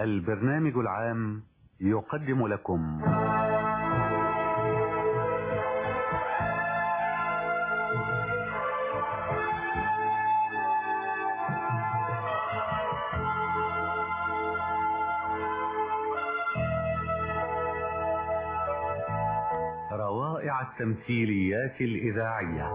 البرنامج العام يقدم لكم روائع التمثيليات الإذاعية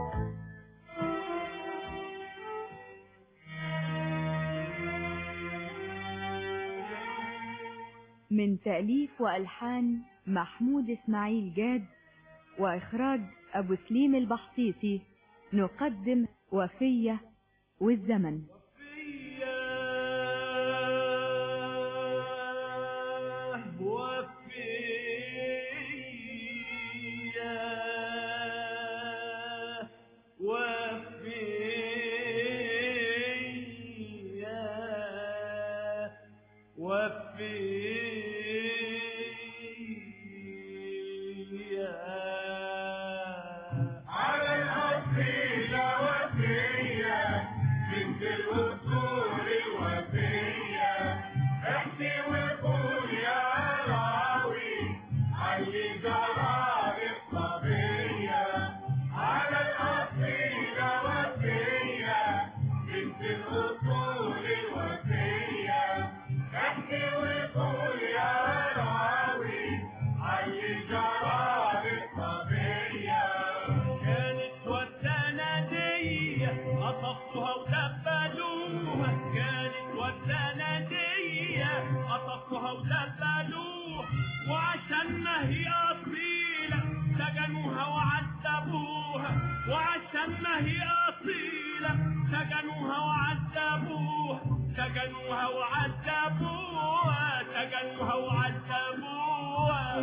من تأليف وألحان محمود إسماعيل جاد وإخراج أبو سليم البحطيطي نقدم وفية والزمن على الأصيلة وفية بنت الأصول الوفية احكي وقول يا راوي علي جرار الصبية على الأصيلة وفية بنت الأصول الوفية احكي وقول يا راوي علي جرار الصبية كانت والسندية قطفتها ودبلوها كانت والسندية قطفتها ودبلوها وعشان ما هي أصيلة سجنوها وعذبوها وعشان ما هي أصيلة سجنوها وعذبوها سجنوها وعذبوها سجنوها وعذبوها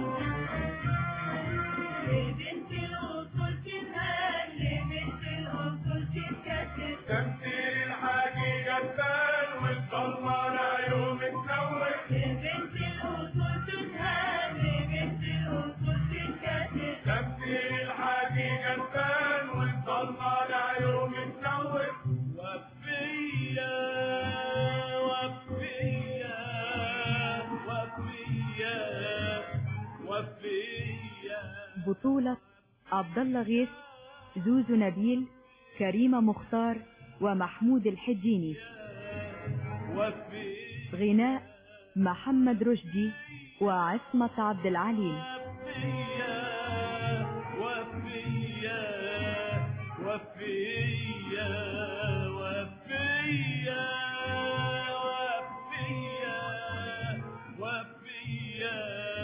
بنت الأصول تنهل بنت الأصول تتكسر تمثيل الحقيقة تبان والضلمة يوم تنور بنت الأصول تنهل بنت الأصول تتكسر تمثيل الحقيقة تبان والضلمة يوم تنور وفية وفية وفية وفية بطولة عبد الله غيث زوزو نبيل كريمة مختار ومحمود الحجيني وفية غناء محمد رشدي وعصمة عبد العليم وفية وفية وفية وفية وفية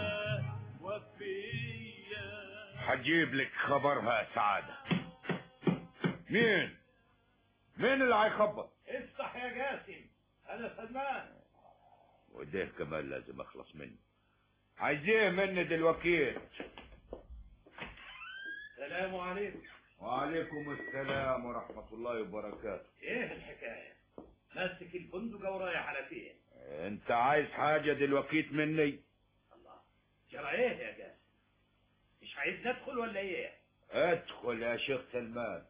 وفية هجيب لك خبرها يا سعادة مين مين اللي هيخبط افتح يا جاسم انا سلمان وده كمان لازم اخلص منه عايزيه مني دلوقتي السلام عليكم وعليكم السلام ورحمة الله وبركاته ايه الحكاية ماسك البندقة ورايح على فين انت عايز حاجة دلوقتي مني الله جرى ايه يا جاسم مش عايز ندخل ولا ايه ادخل يا شيخ سلمان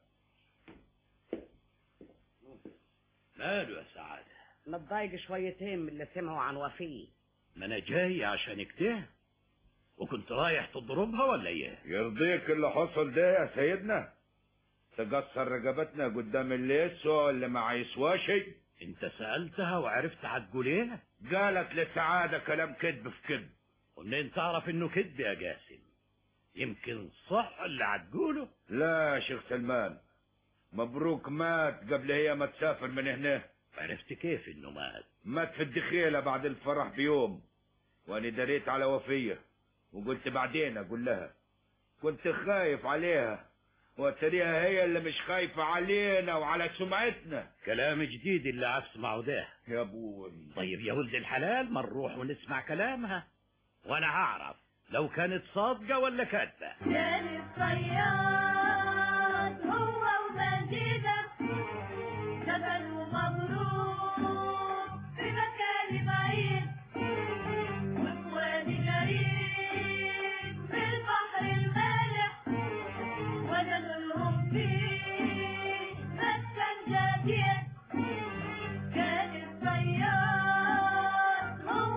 ماله يا سعادة متضايق شويتين من اللي سمعوا عن وفيه ما انا جاي عشان كده وكنت رايح تضربها ولا ايه يرضيك اللي حصل ده يا سيدنا تقصر رقبتنا قدام الليسو اللي ما يسواشي انت سألتها وعرفت هتقول ايه قالت لسعادة كلام كذب في كذب ومنين تعرف انه كذب يا جاسم يمكن صح اللي هتقوله لا يا شيخ سلمان مبروك مات قبل هي ما تسافر من هنا عرفت كيف انه مات مات في الدخيلة بعد الفرح بيوم وانا دريت على وفية وقلت بعدين اقول لها كنت خايف عليها وتريها هي اللي مش خايفة علينا وعلى سمعتنا كلام جديد اللي هسمعه ده يا ابوي طيب يا ولد الحلال ما نروح ونسمع كلامها وانا هعرف لو كانت صادقة ولا كاذبة كان الصياد هو ومجيدة جبل مبروك في مكان بعيد وفوادي جريد في البحر المالح وجدلهم فيه مسكن جديد كان الصياد هو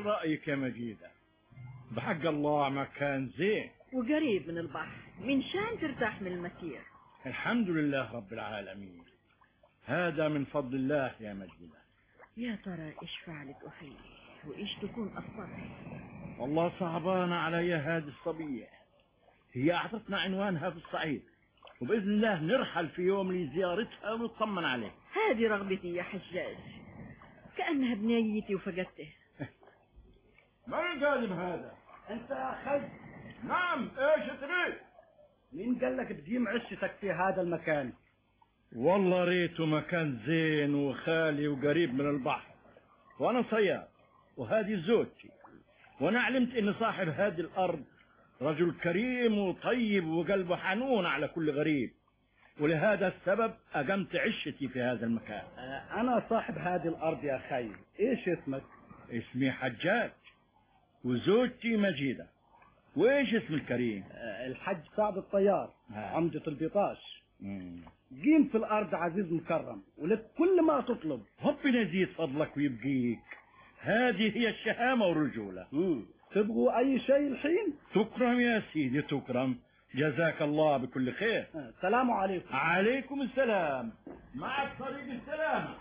رأيك يا مجيدة بحق الله مكان زين وقريب من البحر من شان ترتاح من المسير الحمد لله رب العالمين هذا من فضل الله يا مجيدة يا ترى ايش فعلت أخي وايش تكون أخبارها والله صعبان علي هذه الصبية هي أعطتنا عنوانها في الصعيد وبإذن الله نرحل في يوم لزيارتها ونطمن عليه هذه رغبتي يا حجاج كأنها بنيتي وفقدته من القادم هذا؟ انت يا خي نعم ايش تريد؟ مين قال لك تقيم عشتك في هذا المكان والله ريته مكان زين وخالي وقريب من البحر وانا صياد وهذه زوجتي وانا علمت ان صاحب هذه الارض رجل كريم وطيب وقلبه حنون على كل غريب ولهذا السبب اقمت عشتي في هذا المكان آه، انا صاحب هذه الارض يا خي ايش اسمك اسمي حجاج وزوجتي مجيدة وايش اسم الكريم آه، الحج سعد الطيار آه. عمدة البطاش مم. قيم في الارض عزيز مكرم ولك كل ما تطلب ربنا يزيد فضلك ويبقيك هذه هي الشهامة والرجولة مم. تبغوا اي شيء الحين تكرم يا سيدي تكرم جزاك الله بكل خير آه، السلام عليكم عليكم السلام مع طريق السلامة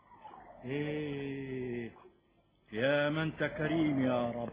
إيه يا من انت كريم يا رب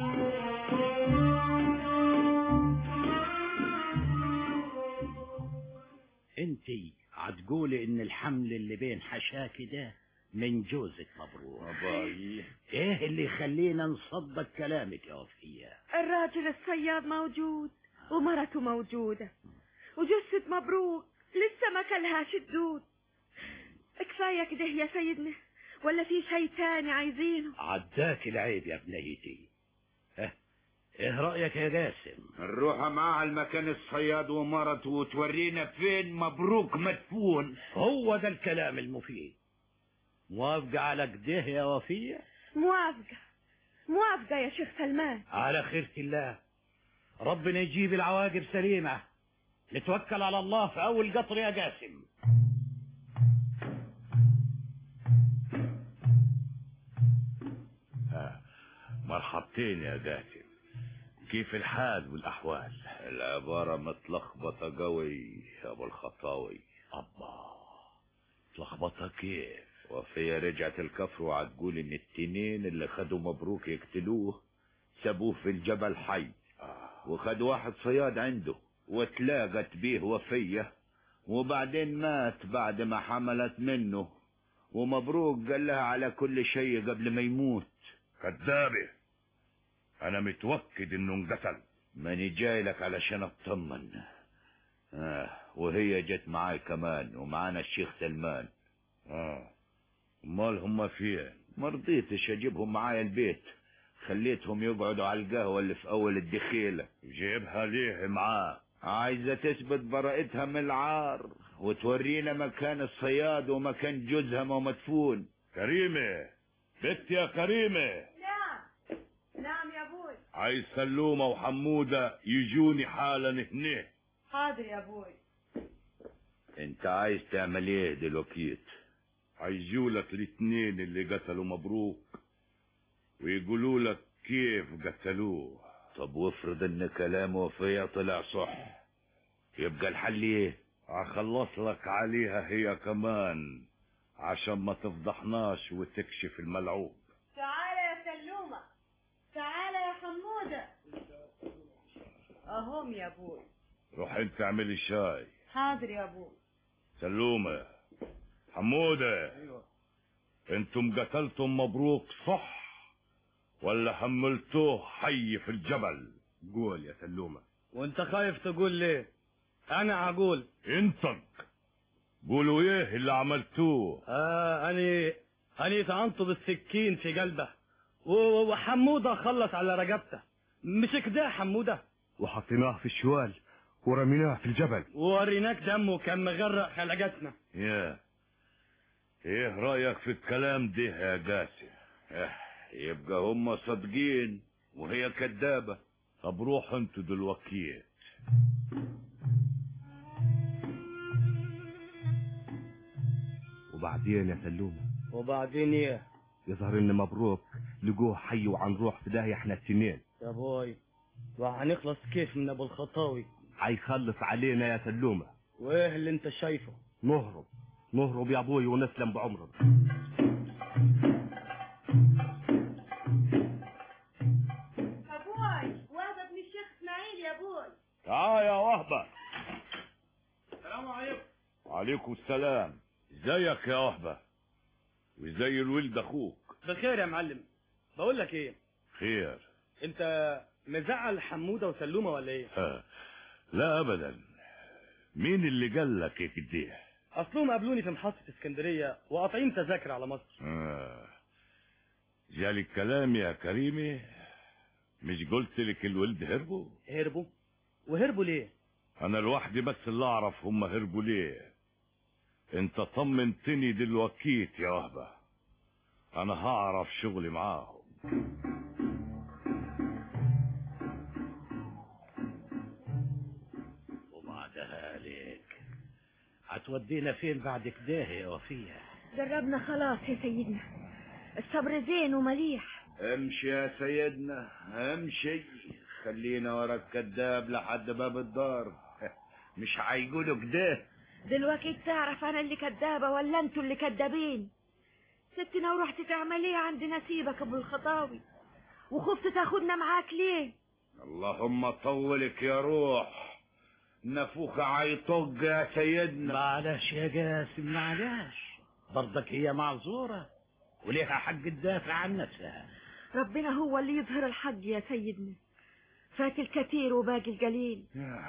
انتي هتقولي ان الحمل اللي بين حشاكي ده من جوزك مبروك أباي ايه اللي يخلينا نصدق كلامك يا وفية الراجل الصياد موجود ومرته موجودة وجثة مبروك لسه ما كلهاش الدود كفاية كده يا سيدنا ولا في شيء تاني عايزينه عداك العيب يا بنيتي اه ايه رأيك يا جاسم نروح معاه المكان الصياد ومرته وتورينا فين مبروك مدفون هو ده الكلام المفيد موافقة على كده يا وفية موافقة موافقة يا شيخ سلمان على خيرة الله ربنا يجيب العواقب سليمة نتوكل على الله في أول قطر يا جاسم مرحبتين يا جاسم كيف الحال والأحوال العبارة متلخبطة قوي يا ابو الخطاوي أبا تلخبطها كيف وفية رجعت الكفر وعتقول ان التنين اللي خدوا مبروك يقتلوه سابوه في الجبل حي وخد واحد صياد عنده وتلاقت بيه وفية وبعدين مات بعد ما حملت منه ومبروك قال لها على كل شيء قبل ما يموت كذابة أنا متوكد إنه انقتل ماني جاي لك علشان اطمن آه وهي جت معاي كمان ومعانا الشيخ سلمان آه أمال هم فين مرضيتش اجيبهم معايا البيت خليتهم يقعدوا على القهوة اللي في اول الدخيلة جيبها ليه معاه عايزة تثبت براءتها من العار وتورينا مكان الصياد ومكان جوزها ما مدفون كريمة بنت يا كريمة نعم نعم يا ابوي عايز سلومة وحمودة يجوني حالا هنا حاضر يا ابوي انت عايز تعمل ايه دلوقتي هيجولك الاتنين اللي قتلوا مبروك ويقولوا لك كيف قتلوه طب وافرض ان كلام وفية طلع صح يبقى الحل ايه هخلص لك عليها هي كمان عشان ما تفضحناش وتكشف الملعوب تعالى يا سلومة تعالى يا حمودة اهم يا ابوي روح انت اعملي شاي حاضر يا ابوي سلومة حمودة ايوه انتم قتلتم مبروك صح ولا حملتوه حي في الجبل قول يا سلومة وانت خايف تقول ليه انا اقول انطق قولوا ايه اللي عملتوه آه اني اني طعنته بالسكين في قلبه و- وحموده خلص على رقبته مش كده حموده وحطيناه في الشوال ورميناه في الجبل ووريناك دمه كان مغرق خلقتنا يا ايه رأيك في الكلام ده يا قاسم اه يبقى هم صادقين وهي كدابة طب روحوا انتوا دلوقتي وبعدين يا سلومة وبعدين ايه يظهر ان مبروك لقوه حي وعن روح في داهية احنا التنين يا بوي وهنخلص كيف من ابو الخطاوي هيخلص علينا يا سلومة وايه اللي انت شايفه نهرب نهرب يا ابوي ونسلم بعمرنا ابوي وهبة ابن الشيخ اسماعيل يا ابوي تعال يا وهبة السلام عليكم عليكم السلام ازيك يا وهبة وزي الولد اخوك بخير يا معلم بقول لك ايه خير انت مزعل حموده وسلومه ولا ايه ها. لا ابدا مين اللي قال لك إيه كده اصلهم قابلوني في محطه اسكندريه وقاطعين تذاكر على مصر آه. جالي الكلام يا كريمي مش قلت لك الولد هربوا هربوا وهربوا ليه انا لوحدي بس اللي اعرف هم هربوا ليه انت طمنتني دلوقتي يا وهبة انا هعرف شغلي معاهم وبعدها عليك هتودينا فين بعد كده يا وفيه جربنا خلاص يا سيدنا الصبر زين ومليح امشي يا سيدنا امشي خلينا ورا الكذاب لحد باب الدار مش هيقولوا كده دلوقتي تعرف انا اللي كدابة ولا انتوا اللي كدابين سبتنا ورحت تعمل ايه عند نسيبك ابو الخطاوي وخفت تاخدنا معاك ليه اللهم طولك يا روح نفوخ عيطق يا سيدنا معلش يا جاسم معلش برضك هي معذورة وليها حق تدافع عن نفسها ربنا هو اللي يظهر الحق يا سيدنا فات الكثير وباقي القليل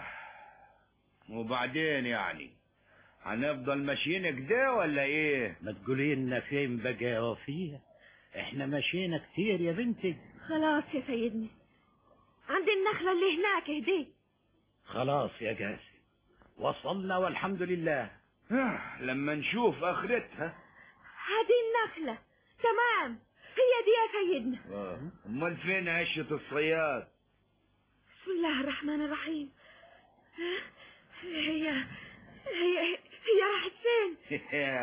وبعدين يعني هنفضل ماشيين كده ولا ايه ما تقولي لنا فين بقى يا وفيه احنا مشينا كتير يا بنتي خلاص يا سيدنا عند النخلة اللي هناك هدي خلاص يا جاسم وصلنا والحمد لله لما نشوف اخرتها هذه النخلة تمام هي دي يا سيدنا امال فين عشة الصياد بسم الله الرحمن الرحيم هي هي هي راحت فين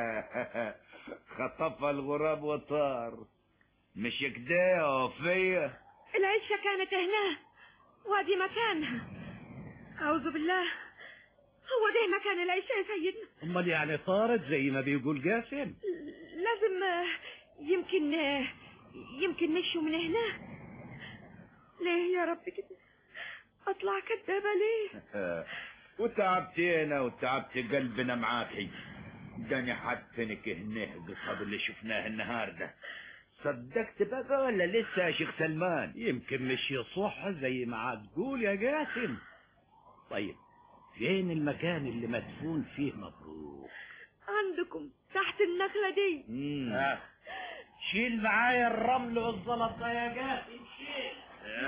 خطفها الغراب وطار مش كده يا وفية العشة كانت هنا وادي مكانها أعوذ بالله هو ده مكان العشة يا سيدنا امال يعني طارت زي ما بيقول جاسم لازم آه، يمكن آه، يمكن مشوا من هنا ليه يا رب كده اطلع كدابة ليه وتعبتينا وتعبت قلبنا معاكي داني حدفنك هنيه قصاد اللي شفناه النهارده صدقت بقى ولا لسه يا شيخ سلمان يمكن مش يصح زي ما هتقول يا جاسم طيب فين المكان اللي مدفون فيه مبروك عندكم تحت النخلة دي آه. شيل معايا الرمل والزلط يا جاسم شيل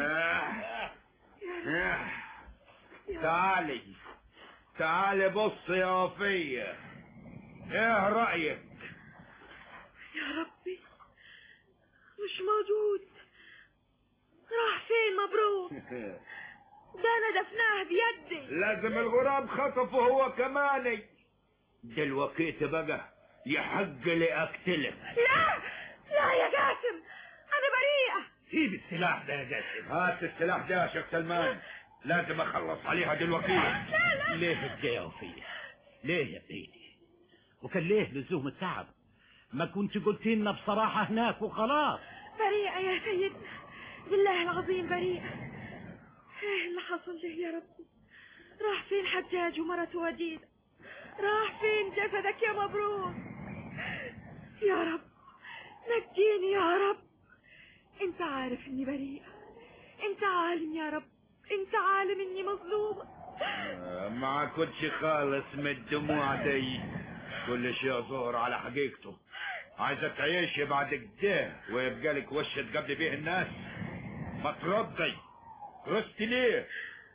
تعالي تعالي بص يا وفية ايه رأيك يا ربي مش موجود راح فين مبروك ده انا دفناه بيدي لازم الغراب خطفه هو كمان دلوقتي بقى يحق لي اقتلك لا لا يا جاسم انا بريئة سيب السلاح ده يا جاسم هات السلاح ده يا شيخ سلمان لازم اخلص عليها دلوقتي ليه كده يا وفيه ليه يا بنيتي وكان ليه لزوم التعب ما كنت قلت لنا بصراحة هناك وخلاص بريئة يا سيدنا بالله العظيم بريئة ايه اللي حصل له يا ربي راح فين حجاج ومرته وديدة راح فين جسدك يا مبروك يا رب نجيني يا رب انت عارف اني بريئة انت عالم يا رب انت عالم اني مظلومة ما كنتش خالص من الدموع دي كل شيء ظهر على حقيقته عايزة تعيشي بعد كده ويبقى لك وش تقابلي بيه الناس ما تردي رستي ليه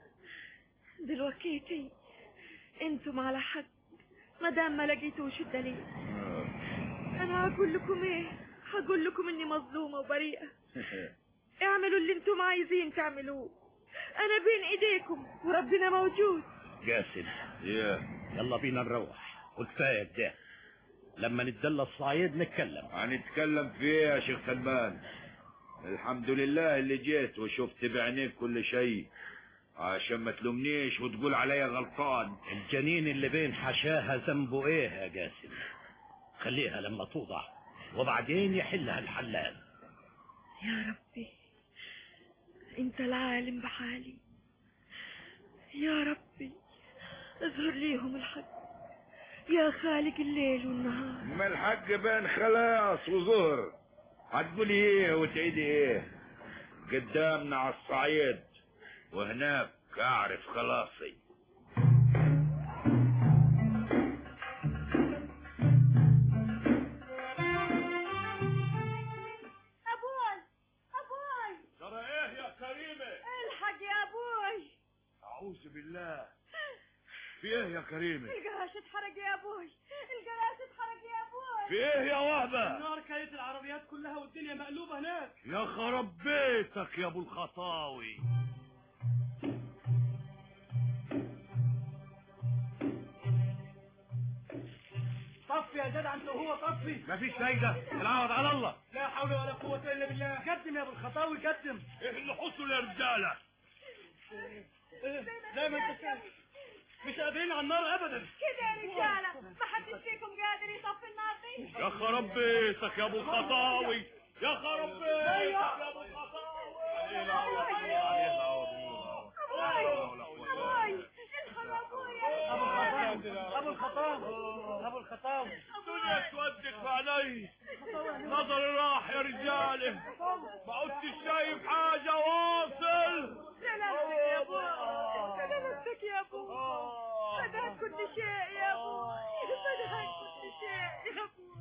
دلوقتي انتم على حق ما دام ما لقيتوش الدليل انا هقول لكم ايه هقول لكم اني مظلومة وبريئة اعملوا اللي انتم عايزين تعملوه انا بين ايديكم وربنا موجود جاسم يلا بينا نروح وكفاية ده لما نتدلى الصعيد نتكلم هنتكلم في ايه يا شيخ سلمان الحمد لله اللي جيت وشفت بعينيك كل شيء عشان ما تلومنيش وتقول عليا غلطان الجنين اللي بين حشاها ذنبه ايه يا جاسم خليها لما توضع وبعدين يحلها الحلال يا ربي انت العالم بحالي يا ربي اظهر ليهم الحق يا خالق الليل والنهار ما الحق بين خلاص وظهر هتقولي ايه وتعيدي ايه قدامنا على الصعيد وهناك اعرف خلاصي ابوي ابوي ترى ايه يا كريمه الحق يا ابوي اعوذ بالله في ايه يا كريمه الجراش اتحرق يا ابوي الجراش اتحرق يا ابوي في ايه يا وهبه النار كانت العربيات كلها والدنيا مقلوبة هناك يا خرب بيتك يا ابو الخطاوي طفي يا جدع انت وهو طفي مفيش فايده العوض على الله لا حول ولا قوة الا بالله قدم يا ابو الخطاوي قدم ايه اللي حصل يا رجاله إيه، زي ما انت شايف مش قادرين على النار ابدا كده يا رجاله ما حدش فيكم قادر يطفي النار دي يا خرب بيتك يا ابو الخطاوي يا خرب بيتك يا ابو الخطاوي ابوي الحق ابوي ابو الخطاوي ابو الخطاوي الدنيا اسودت في عيني نظري راح يا رجاله ما عدتش شايف حاجه واصل سلامتك يا ابوي سلامتك يا ابوي فداك كل شيء يا ابوي فداك كل شيء يا ابوي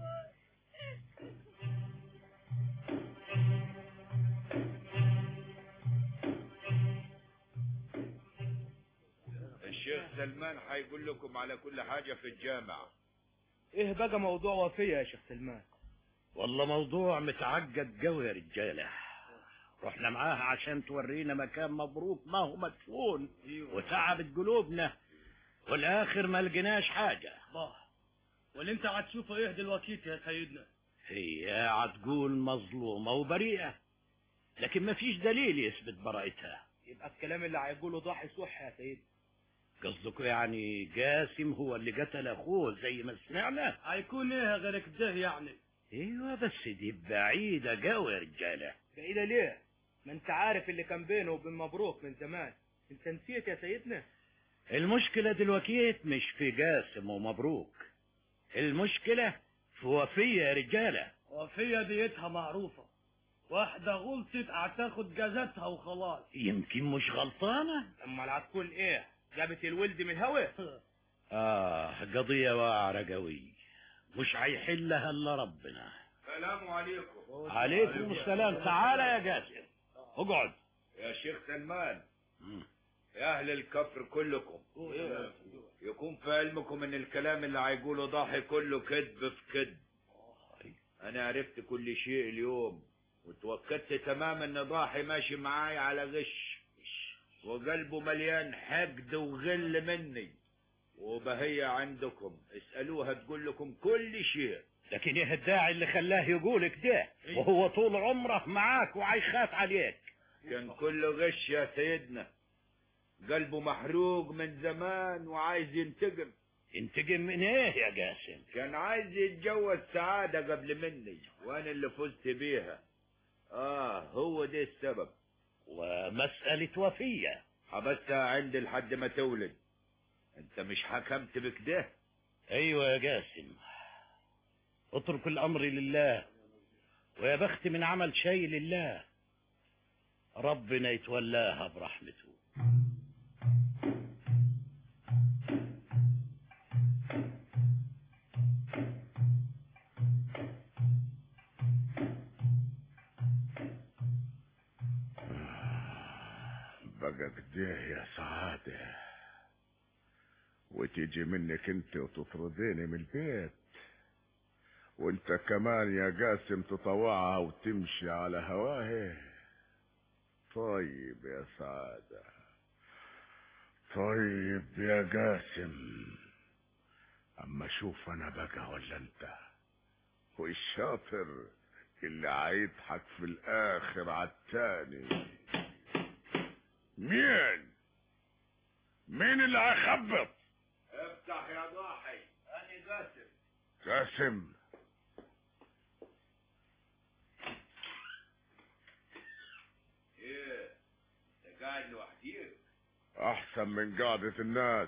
الشيخ سلمان حيقول لكم على كل حاجة في الجامع ايه بقى موضوع وفية يا شيخ سلمان والله موضوع متعقد قوي يا رجاله رحنا معاها عشان تورينا مكان مبروك ما هو مدفون وتعبت قلوبنا والاخر ما لقيناش حاجه الله واللي انت هتشوفه ايه دلوقتي يا سيدنا هي هتقول مظلومه وبريئه لكن ما فيش دليل يثبت براءتها يبقى الكلام اللي هيقوله ضاحي صح يا سيدنا قصدك يعني جاسم هو اللي قتل اخوه زي ما سمعنا هيكون ايه غير كده يعني ايوه بس دي بعيده قوي يا رجاله بعيدة ليه ما انت عارف اللي كان بينه وبين مبروك من زمان انت نسيت يا سيدنا المشكله دلوقتي مش في جاسم ومبروك المشكله في وفيه يا رجاله وفية ديتها معروفة واحدة غلطت هتاخد جازتها وخلاص يمكن مش غلطانه امال هتكون ايه جابت الولد من الهوا اه قضيه واعره قوي مش هيحلها الا ربنا السلام عليكم عليكم السلام تعالى يا جاسم اقعد يا شيخ سلمان مم. يا أهل الكفر كلكم يكون في علمكم ان الكلام اللي هيقوله ضاحي كله كذب في كذب انا عرفت كل شيء اليوم وتوكدت تماما ان ضاحي ماشي معاي على غش وقلبه مليان حقد وغل مني وبهي عندكم اسألوها تقول لكم كل شيء لكن ايه الداعي اللي خلاه يقول كده وهو طول عمره معاك وهيخاف عليك كان كله غش يا سيدنا قلبه محروق من زمان وعايز ينتقم ينتقم من ايه يا جاسم كان عايز يتجوز سعادة قبل مني وانا اللي فزت بيها اه هو ده السبب ومسألة وفية حبستها عندي لحد ما تولد انت مش حكمت بكده ايوه يا جاسم اترك الامر لله ويا بخت من عمل شيء لله ربنا يتولاها برحمته بقى كده يا سعادة وتيجي منك انت وتطرديني من البيت وانت كمان يا قاسم تطوعها وتمشي على هواها طيب يا سعادة طيب يا قاسم اما شوف انا بقى ولا انت والشاطر اللي هيضحك في الاخر عالتاني مين مين اللي هيخبط افتح يا ضاحي انا قاسم قاسم ايه انت قاعد لوحديك احسن من قعدة الناس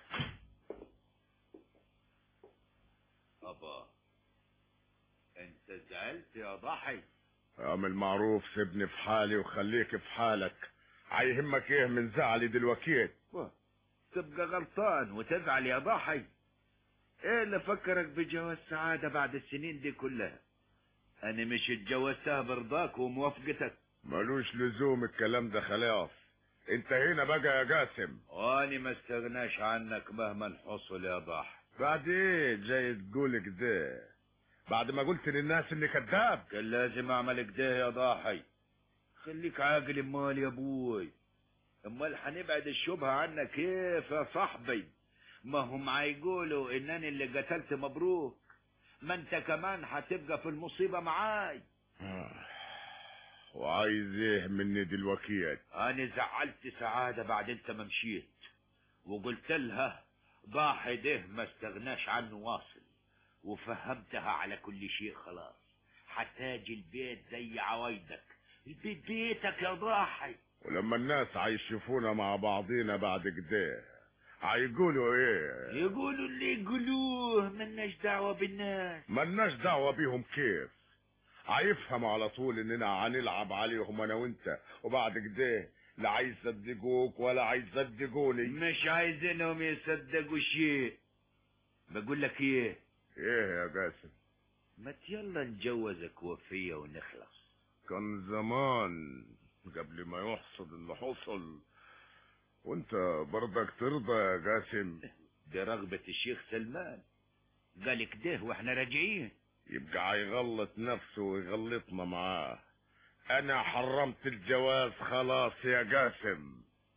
ابا انت زعلت يا ضحي اعمل معروف سيبني في حالي وخليك في حالك هيهمك ايه من زعلي دلوقتي تبقى غلطان وتزعل يا ضحي ايه اللي فكرك بجواز سعادة بعد السنين دي كلها انا مش اتجوزتها برضاك وموافقتك ملوش لزوم الكلام ده خلاص انت هنا بقى يا قاسم وانا ما استغناش عنك مهما حصل يا ضحي بعد ايه جاي تقول كده بعد ما قلت للناس اني كذاب كان لازم اعمل كده يا ضاحي خليك عاقل امال يا ابوي امال هنبعد الشبهة عنك كيف يا صاحبي ما هم هيقولوا انني اللي قتلت مبروك ما انت كمان هتبقى في المصيبة معاي آه. وعايز ايه مني دلوقتي انا زعلت سعادة بعد انت ما مشيت وقلت لها ضاحي ده ما استغناش عنه واصل وفهمتها على كل شيء خلاص هتاجي البيت زي عوايدك البيت بيتك يا ضاحي ولما الناس هيشوفونا مع بعضينا بعد كده هيقولوا ايه يقولوا اللي يقولوه ملناش دعوة بالناس ملناش دعوة بيهم كيف هيفهموا على طول اننا هنلعب عليهم انا وانت وبعد كده لا هيصدقوك ولا هيصدقوني مش عايزينهم يصدقوا شيء بقول لك ايه ايه يا قاسم ما يلا نجوزك وفية ونخلص كان زمان قبل ما يحصل اللي حصل وانت برضك ترضى يا قاسم دي رغبة الشيخ سلمان قال كده واحنا راجعين يبقى هيغلط نفسه ويغلطنا معاه انا حرمت الجواز خلاص يا قاسم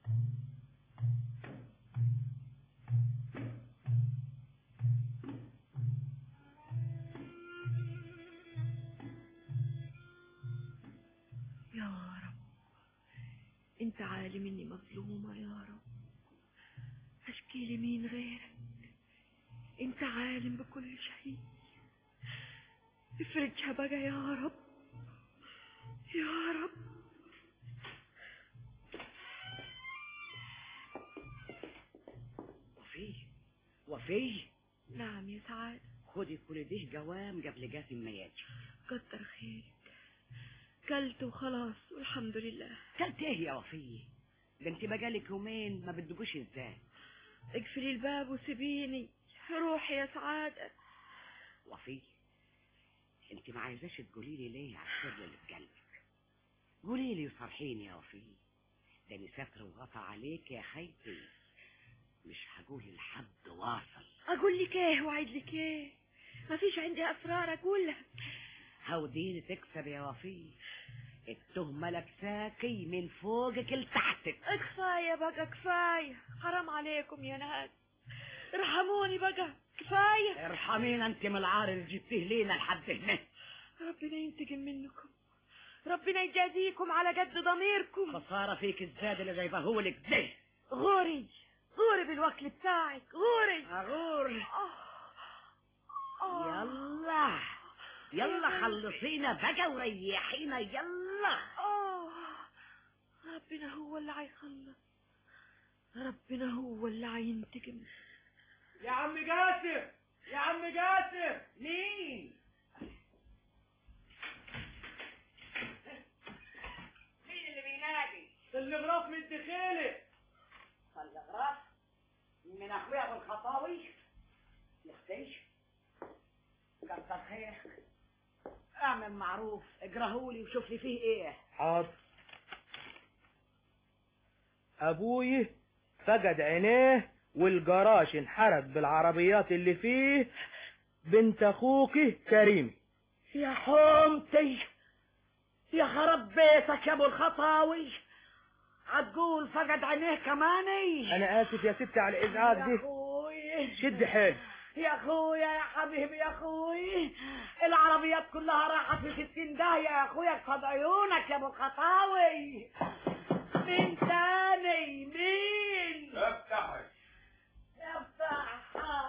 يا رب انت عالم اني مظلومة يا رب اشكي لي مين غيرك انت عالم بكل شيء افرجها بقى يا رب يا رب وفي وفي نعم يا سعادة خدي كل ده جوام قبل جاسم ما يجي كتر خيرك كلت وخلاص والحمد لله كلت ايه يا وفي ده انت بقالك يومين ما بتدقوش ازاي اقفلي الباب وسيبيني روحي يا سعادة وفي انت ما عايزاش تقولي لي ليه على السر اللي في قلبك قولي لي وصرحيني يا وفي ده انا ستر وغطى عليك يا خيتي مش هقول لحد واصل اقول لك ايه واعد لك ايه ما فيش عندي اسرار اقولها هوديني تكسب يا وفي التهمة لكساكي من فوقك لتحتك كفاية بقى كفاية حرام عليكم يا ناس ارحموني بقى كفاية ارحمينا انت من العار اللي جبتيه لينا لحد هنا ربنا ينتقم منكم ربنا يجازيكم على قد ضميركم خسارة فيك الزاد اللي جايبه لك ده غوري غوري بالوكل بتاعك غوري اغور آه. يلا يلا خلصينا بقى وريحينا يلا آه ربنا هو اللي هيخلص ربنا هو اللي هينتقم يا عم جاسم يا عم جاسم مين مين اللي بينادي الغراف من الدخيلة الغراف من اخويا ابو الخطاوي يختيش كتر خيرك اعمل معروف اجرهولي وشوف لي فيه ايه حاضر ابوي فقد عينيه والجراج انحرق بالعربيات اللي فيه بنت اخوك كريم يا حومتي يا خرب بيتك يا ابو الخطاوي هتقول فقد عينيه كماني انا اسف يا ستي على الازعاج يا دي اخوي شد حيل يا اخويا يا حبيبي يا اخوي العربيات كلها راحت في ستين داهية يا اخويا اقصد عيونك يا ابو الخطاوي مين تاني مين افتحي افتح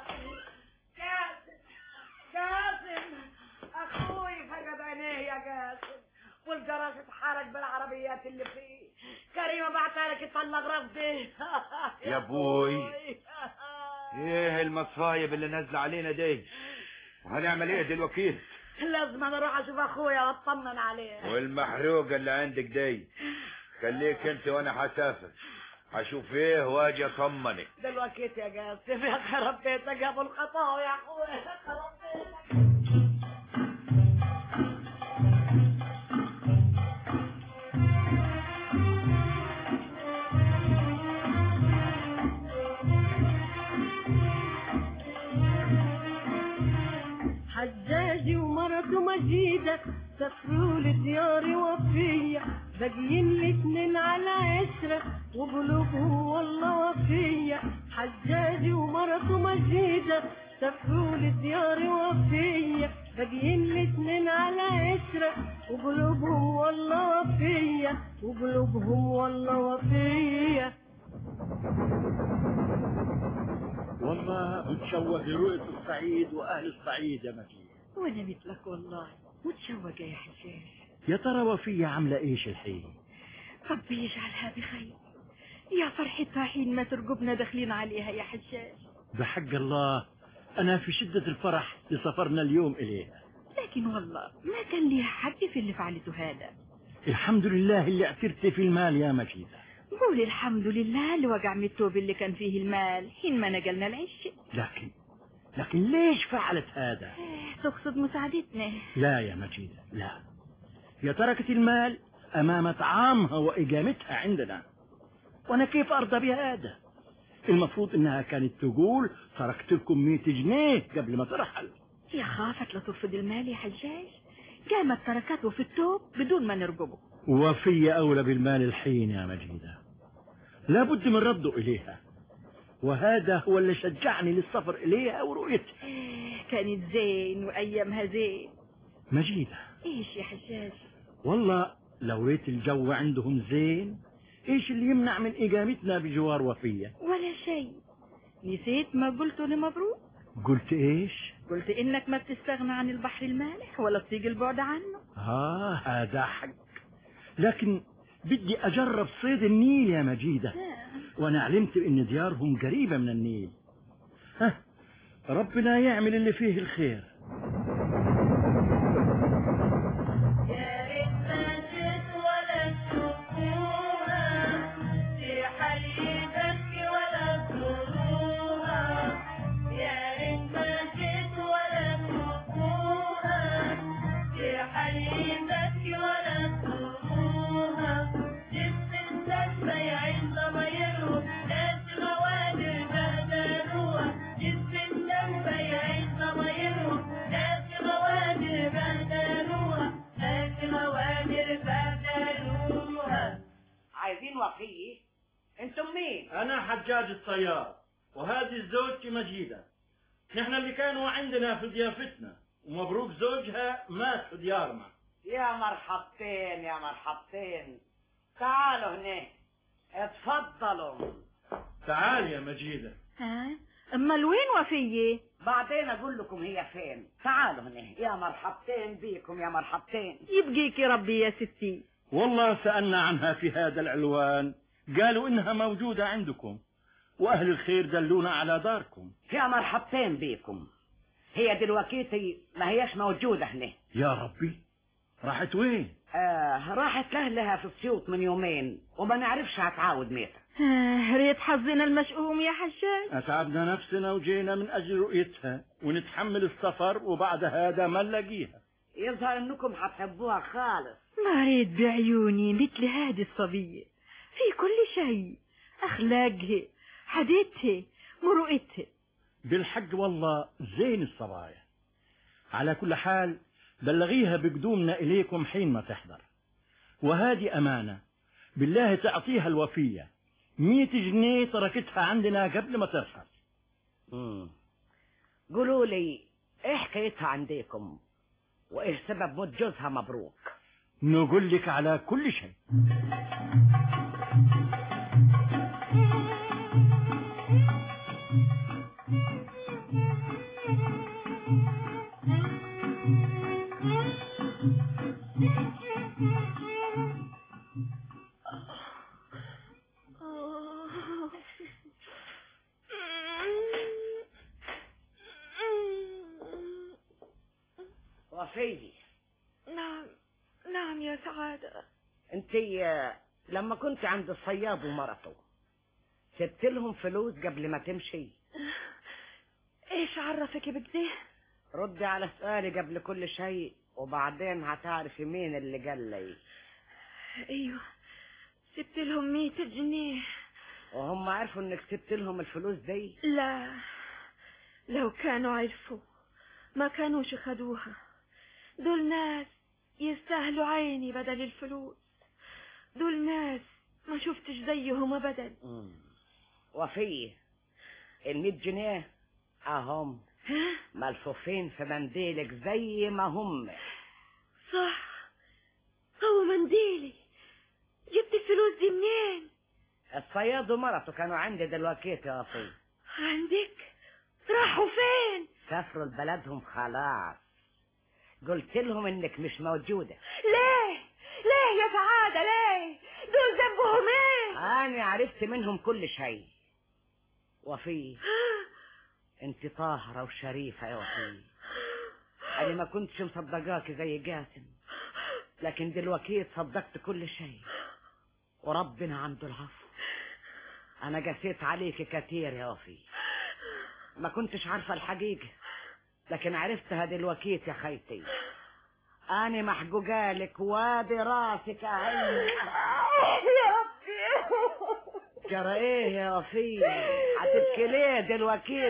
جاسم جاسم اخوي فقد عينيه يا جاسم والجرس اتحرك بالعربيات اللي فيه كريمه بعتها لك يطلق رفضي يا ابوي ايه المصايب اللي نازله علينا دي وهنعمل ايه دلوقتي لازم انا اروح اشوف اخويا واطمن عليه والمحروقه اللي عندك دي خليك انت وانا هسافر هشوف ايه واجي اطمنك دلوقتي يا جاسم يا خرب بيتك يا ابو الخطاوي يا اخويا يا خرب بيتك حجاجي ومرته مجيدة سافروا لديار وفية باقيين الاتنين على عشرة وقلوبهم والله وفية حجاجي ومرته مجيدة سافروا لديار وفية باقيين الاتنين على عشرة وقلوبهم والله وفية وقلوبهم والله وفية والله متشوق لرؤية الصعيد وأهل الصعيد يا مجيد وانا مثلك والله متشوقة يا حجاج يا ترى وفية عاملة إيش الحين ربي يجعلها بخير يا فرحتها حين ما ترقبنا داخلين عليها يا حجاج بحق الله أنا في شدة الفرح لسفرنا اليوم إليها لكن والله ما كان ليها حق في اللي فعلته هذا الحمد لله اللي اعترت في المال يا مجيد قول الحمد لله اللي وقع من التوب اللي كان فيه المال حين ما نقلنا العش لكن لكن ليش فعلت هذا تقصد مساعدتنا لا يا مجيدة لا هي تركت المال أمام طعامها وإقامتها عندنا وأنا كيف أرضى بهذا المفروض إنها كانت تقول تركت لكم 100 جنيه قبل ما ترحل يا خافت لا ترفض المال يا حجاج قامت تركته في التوب بدون ما نرقبه وفي أولى بالمال الحين يا مجيدة لابد من رده إليها وهذا هو اللي شجعني للسفر إليها ورؤيتها كانت زين وأيامها زين مجيدة إيش يا حجاج والله لو ريت الجو عندهم زين إيش اللي يمنع من إقامتنا بجوار وفية ولا شيء نسيت ما قلته لمبروك قلت إيش قلت إنك ما بتستغنى عن البحر المالح ولا تطيق البعد عنه آه هذا حق لكن بدي أجرب صيد النيل يا مجيدة وأنا علمت إن ديارهم قريبة من النيل ها ربنا يعمل اللي فيه الخير يا ريت ما جيت ولا تشوفوها في حليبك ولا تزوروها يا ريت ما جيت ولا تشوفوها في حليبك ولا تزوروها جبت الناس بيعين ضمايرهم ناس غوادر بهدلوها جبت الناس بيعين ضمايرهم ناس غوادر بهدلوها ناس غوادر بهدلوها عايزين وفيه انتم مين أنا حجاج الطيار وهذه زوجتي مجيدة نحن اللي كانوا عندنا في ضيافتنا ومبروك زوجها مات في ديارنا يا مرحبتين يا مرحبتين تعالوا هنا اتفضلوا تعال يا مجيدة ها أمال وين وفية بعدين اقول لكم هي فين تعالوا هنا يا مرحبتين بيكم يا مرحبتين يبقيك ربي يا ستي والله سألنا عنها في هذا العنوان قالوا إنها موجودة عندكم وأهل الخير دلونا على داركم يا مرحبتين بيكم هي دلوقتي ما هيش موجودة هنا يا ربي راحت وين آه راحت لأهلها في السيوط من يومين وما نعرفش هتعاود ميتة آه، ريت حظنا المشؤوم يا حجاج أتعبنا نفسنا وجينا من أجل رؤيتها ونتحمل السفر وبعد هذا ما نلاقيها يظهر انكم هتحبوها خالص ما ريت بعيوني مثل هذه الصبية في كل شيء أخلاقها حديثها مرؤتها بالحق والله زين الصبايا على كل حال بلغيها بقدومنا إليكم حين ما تحضر وهذه أمانة بالله تعطيها الوفية مية جنيه تركتها عندنا قبل ما ترحل مم. قولوا لي ايه حكايتها عندكم وايه سبب موت جوزها مبروك نقول لك على كل شيء وفيه نعم نعم يا سعادة انت لما كنت عند الصياد ومرته سبت لهم فلوس قبل ما تمشي ايش عرفك بكده ردي على سؤالي قبل كل شيء وبعدين هتعرفي مين اللي قال لي ايوه سبت لهم مية جنيه وهم عرفوا انك سبت لهم الفلوس دي لا لو كانوا عرفوا ما كانوش خدوها دول ناس يستاهلوا عيني بدل الفلوس دول ناس ما شفتش زيهم ابدا وفيه المية جنيه اهم ملفوفين في منديلك زي ما هم صح هو منديلي جبت الفلوس دي منين الصياد ومرته كانوا عندي دلوقتي يا وفيه عندك راحوا فين سافروا لبلدهم خلاص قلت لهم انك مش موجودة ليه ليه يا سعادة ليه دول ذنبهم ايه انا عرفت منهم كل شيء وفي انت طاهرة وشريفة يا وفي انا ما كنتش مصدقاك زي جاسم لكن دلوقتي صدقت كل شيء وربنا عنده العفو انا قسيت عليك كتير يا وفي ما كنتش عارفة الحقيقة لكن عرفتها دلوقتي يا خيتي أنا محجوجة لك وادي راسك أهي يا ربي جرى إيه يا وفي هتبكي ليه دلوقتي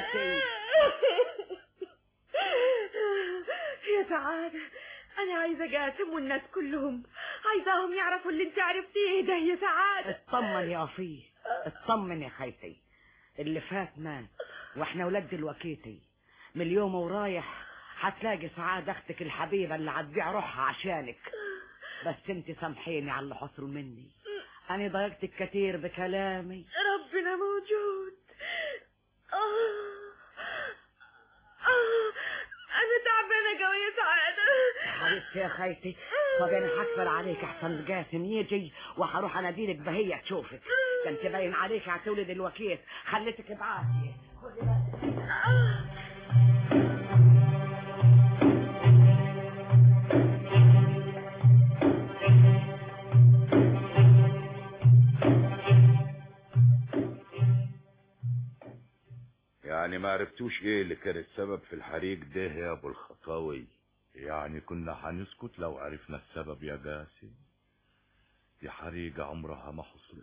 يا سعادة أنا عايزة جاسم والناس كلهم عايزاهم يعرفوا اللي انت عرفتيه ده يا سعادة اطمن يا وفي اطمن يا خيتي اللي فات مات واحنا ولاد دلوقتي من اليوم ورايح هتلاقي سعادة اختك الحبيبة اللي هتبيع روحها عشانك بس انت سامحيني على اللي حصل مني انا ضايقتك كتير بكلامي ربنا موجود آه. آه. أنا تعبانة قوي يا سعادة حبيبتي يا خيتي طب انا هكبر عليك احسن القاسم يجي وهروح اناديلك بهية تشوفك ده انت باين عليك هتولد الوكيل خليتك بعافية خدي بالك. يعني ما عرفتوش ايه اللي كان السبب في الحريق ده يا ابو الخطاوي يعني كنا هنسكت لو عرفنا السبب يا جاسم دي حريقة عمرها ما حصلت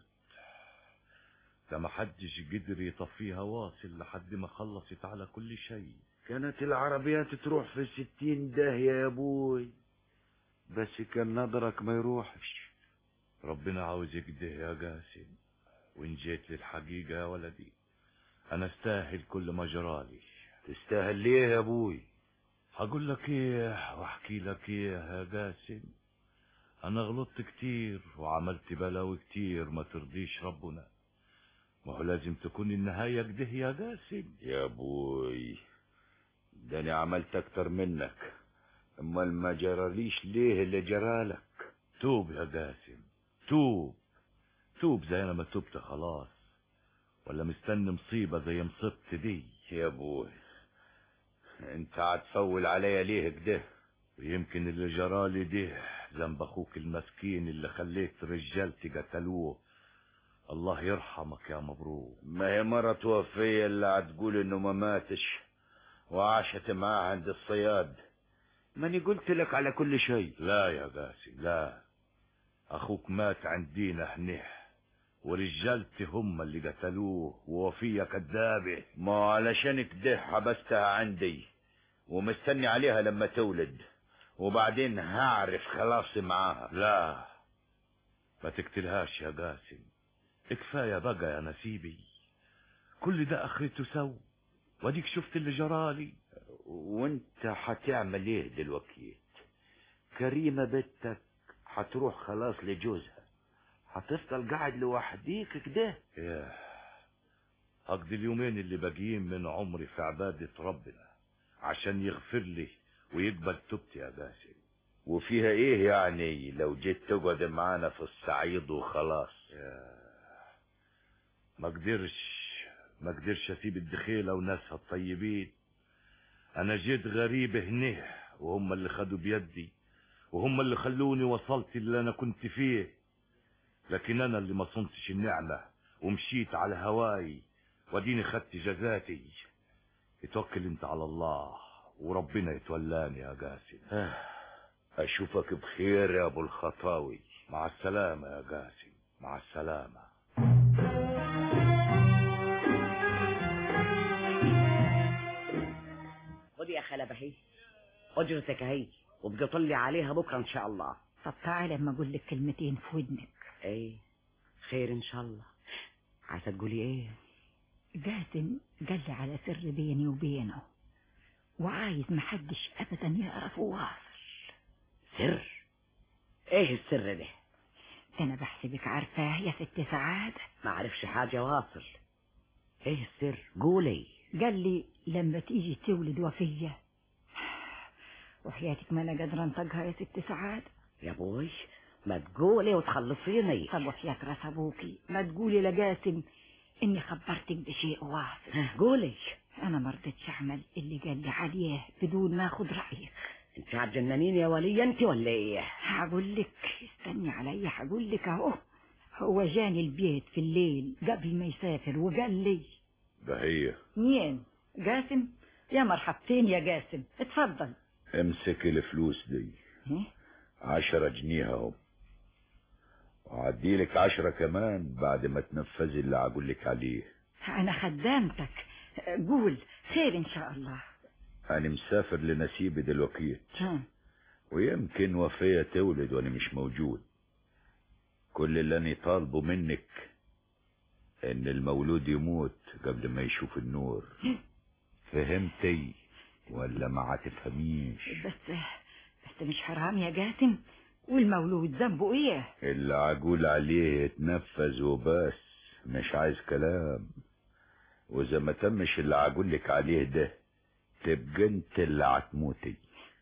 ده ما حدش قدر يطفيها واصل لحد ما خلصت على كل شيء كانت العربيات تروح في الستين داهية يا ابوي بس كان نظرك ما يروحش ربنا عاوز يكده يا جاسم وإن جيت للحقيقة يا ولدي أنا استاهل كل ما جرالي تستاهل ليه يا ابوي هقول لك ايه واحكي لك ايه يا جاسم انا غلطت كتير وعملت بلاوي كتير ما ترضيش ربنا ما هو لازم تكون النهاية كده يا جاسم يا ابوي ده انا عملت اكتر منك امال ما جراليش ليه اللي جرالك توب يا جاسم توب توب زي انا ما تبت خلاص ولا مستني مصيبة زي مصيبتي دي يا ابوي انت هتفول عليا ليه كده ويمكن اللي جرالي ده ذنب اخوك المسكين اللي خليت رجالتي قتلوه الله يرحمك يا مبروك ما هي مرة وفية اللي هتقول انه ما ماتش وعاشت معاه عند الصياد ماني قلت لك على كل شيء لا يا قاسم لا اخوك مات عندينا هنا ورجالتي هم اللي قتلوه ووفية كدابة ما علشان كده حبستها عندي ومستني عليها لما تولد وبعدين هعرف خلاصي معاها لا ما تقتلهاش يا قاسم كفاية بقى يا نسيبي كل ده اخرته سو واديك شفت اللي جرالي وانت هتعمل ايه دلوقتي كريمة بنتك هتروح خلاص لجوزها هتفضل قاعد لوحديك كده ياه اقضي اليومين اللي باقيين من عمري في عبادة ربنا عشان يغفر لي ويقبل توبتي يا باسل وفيها ايه يعني لو جيت تقعد معانا في الصعيد وخلاص ما قدرش ما قدرش اسيب الدخيلة وناسها الطيبين انا جيت غريب هنا وهم اللي خدوا بيدي وهم اللي خلوني وصلت اللي انا كنت فيه لكن انا اللي ما صنتش النعمة ومشيت على هواي وديني خدت جزاتي اتوكل انت على الله وربنا يتولاني يا قاسم اشوفك بخير يا ابو الخطاوي مع السلامة يا قاسم مع السلامة خدي يا خالة بهي اجرتك اهي وابقى طلي عليها بكره ان شاء الله طب تعالى اما اقول لك كلمتين في ودنك ايه خير ان شاء الله عايزه تقولي ايه جاسم قال لي على سر بيني وبينه وعايز محدش ابدا يعرفه واصل سر ايه السر ده انا بحسبك عارفاه يا ست سعادة ما عرفش حاجه واصل ايه السر قولي قال لي لما تيجي تولد وفية وحياتك ما انا قادرة انطقها يا ست سعادة يا بوي ما تقولي وتخلصيني طب وحياة راس ابوكي ما تقولي لجاسم اني خبرتك بشيء واصل ها، قولي انا ما رضيتش اعمل اللي قال لي عليه بدون ما اخد رايك انت هتجننين يا ولية انت ولا ايه هقول لك استني عليا هقول لك اهو هو جاني البيت في الليل قبل ما يسافر وقال لي بهية مين جاسم يا مرحبتين يا جاسم اتفضل امسك الفلوس دي إيه؟ عشرة جنيه اهو وعديلك عشرة كمان بعد ما تنفذي اللي عقولك عليه انا خدامتك قول خير ان شاء الله انا مسافر لنسيبي دلوقتي ها. ويمكن وفية تولد وانا مش موجود كل اللي انا طالبه منك ان المولود يموت قبل ما يشوف النور فهمتي ولا ما هتفهميش بس بس مش حرام يا جاسم والمولود ذنبه ايه اللي عقول عليه يتنفذ وبس مش عايز كلام واذا ما تمش اللي عقولك عليه ده تبقى انت اللي هتموتي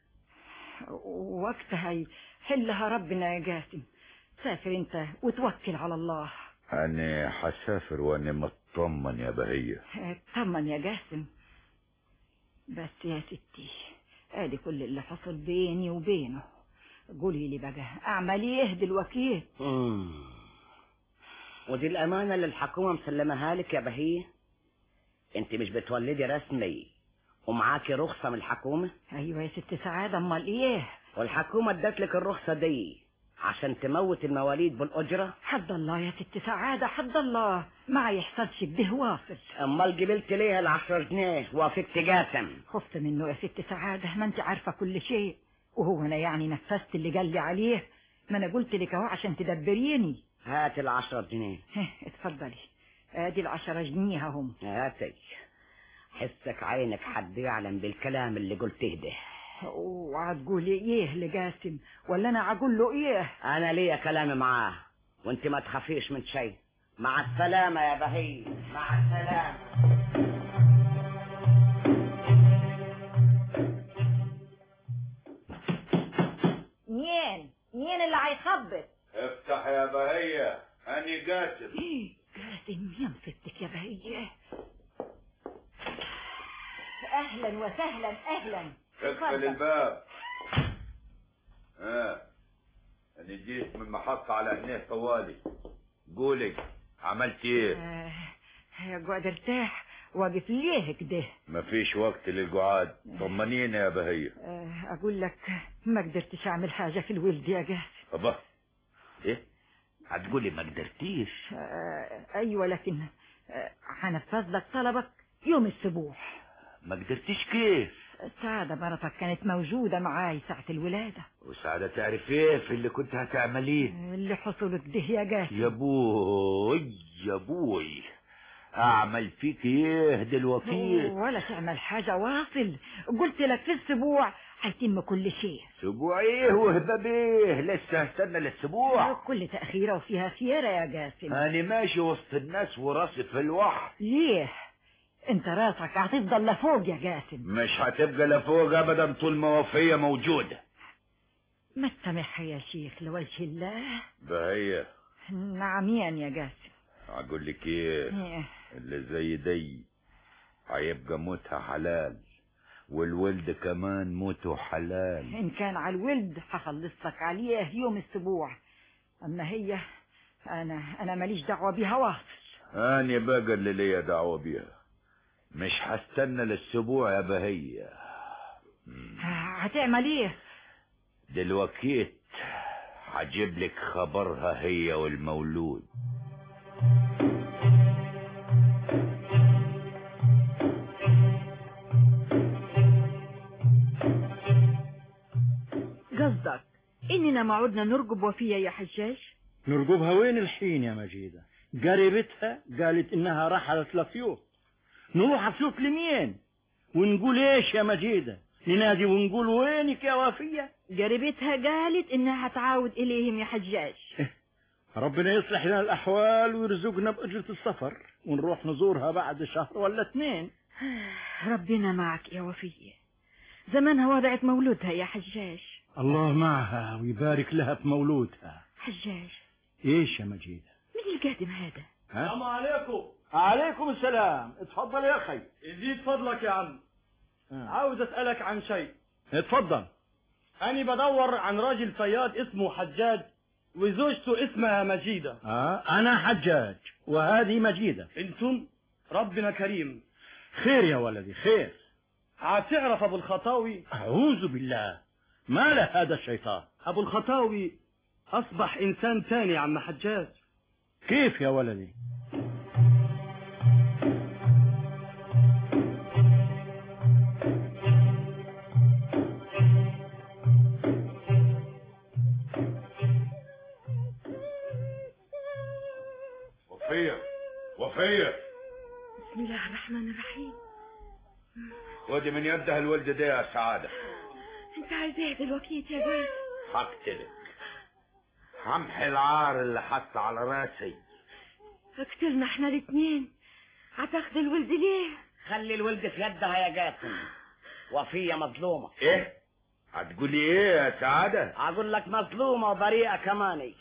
وقتها يحلها ربنا يا جاسم سافر انت وتوكل على الله انا حسافر وانا مطمن يا بهية اطمن يا جاسم بس يا ستي ادي كل اللي حصل بيني وبينه قولي لي بقى اعمل ايه دلوقتي مم. ودي الامانه اللي الحكومه مسلمها لك يا بهيه انت مش بتولدي رسمي ومعاكي رخصه من الحكومه ايوه يا ست سعاده امال ايه والحكومه ادت لك الرخصه دي عشان تموت المواليد بالاجره حد الله يا ست سعاده حد الله ما يحصلش بده واصل امال جبلت ليه العشرة جنيه وافقت جاسم خفت منه يا ست سعاده ما انت عارفه كل شيء وهو انا يعني نفذت اللي قال لي عليه ما انا قلت لك اهو عشان تدبريني هات العشرة جنيه هه، اتفضلي ادي العشرة جنيه هم هاتي حسك عينك حد يعلم بالكلام اللي قلته ده وهتقولي ايه لجاسم ولا انا هقول له ايه انا ليا كلام معاه وانت ما تخافيش من شيء مع السلامة يا بهي مع السلامة مين مين اللي هيخبط افتح يا بهية اني قاسم جاسم يا مصيبتك يا بهية اهلا وسهلا اهلا اقفل الباب ها انا جيت من محطة على هنا طوالي قولي عملت ايه آه، قاعد ارتاح واقف ليه كده مفيش وقت للقعاد طمنينا يا بهية آه، اقول لك ما قدرتش اعمل حاجة في الولد يا جاسم ابا ايه هتقولي ما قدرتيش آه، ايوه لكن آه، هنفذ لك طلبك يوم السبوع ما قدرتيش كيف سعادة مرتك كانت موجودة معاي ساعة الولادة وسعادة تعرف ايه في اللي كنت هتعمليه اللي حصل كده يا جاسم يا بوي يا بوي اعمل فيك ايه دلوقتي ولا تعمل حاجة واصل قلت لك في الاسبوع هيتم كل شيء اسبوع ايه وهباب ايه لسه هستنى الاسبوع كل تأخيرة وفيها سيارة يا جاسم انا ماشي وسط الناس وراسي في الوحد ليه انت راسك هتفضل لفوق يا جاسم مش هتبقى لفوق ابدا طول ما وفيه موجوده ما تسامحها يا شيخ لوجه الله بهية نعمين يا جاسم اقول لك ايه إيه. اللي زي دي هيبقى موتها حلال والولد كمان موته حلال إن كان على الولد هخلص لك عليه يوم الأسبوع أما هي أنا أنا ماليش دعوة بيها واصل أنا بقى اللي ليا دعوة بيها مش هستنى للسبوع يا بهية هتعمل إيه؟ دلوقتي هجيب لك خبرها هي والمولود قصدك إننا ما عدنا نرقب وفية يا حجاج نرقبها وين الحين يا مجيدة قريبتها قالت انها رحلت لفيوط نروح افيوط لمين ونقول ايش يا مجيدة ننادي ونقول وينك يا وفية قريبتها قالت إنها هتعاود إليهم يا حجاج ربنا يصلح لنا الاحوال ويرزقنا باجرة السفر ونروح نزورها بعد شهر ولا اثنين ربنا معك يا وفية زمانها وضعت مولودها يا حجاج الله معها ويبارك لها بمولودها حجاج ايش يا مجيدة مين القادم هذا ها؟ السلام عليكم عليكم السلام اتفضل يا اخي يزيد فضلك يا عم عاوز اسألك عن شيء اتفضل أنا بدور عن راجل صياد اسمه حجاج وزوجته اسمها مجيدة آه انا حجاج وهذه مجيدة انتم ربنا كريم خير يا ولدي خير هتعرف ابو الخطاوي اعوذ بالله ما له هذا الشيطان ابو الخطاوي اصبح انسان تاني يا عم حجاج كيف يا ولدي وفية وفية بسم الله الرحمن الرحيم خدي من يدها الولد ده يا سعادة انت عايز ايه دلوقتي يا جوز هقتلك همحي العار اللي حط على راسي اقتلنا احنا الاتنين هتاخد الولد ليه خلي الولد في يدها يا جاسم وفية مظلومة ايه هتقولي ايه يا سعادة اقول لك مظلومة وبريئة كماني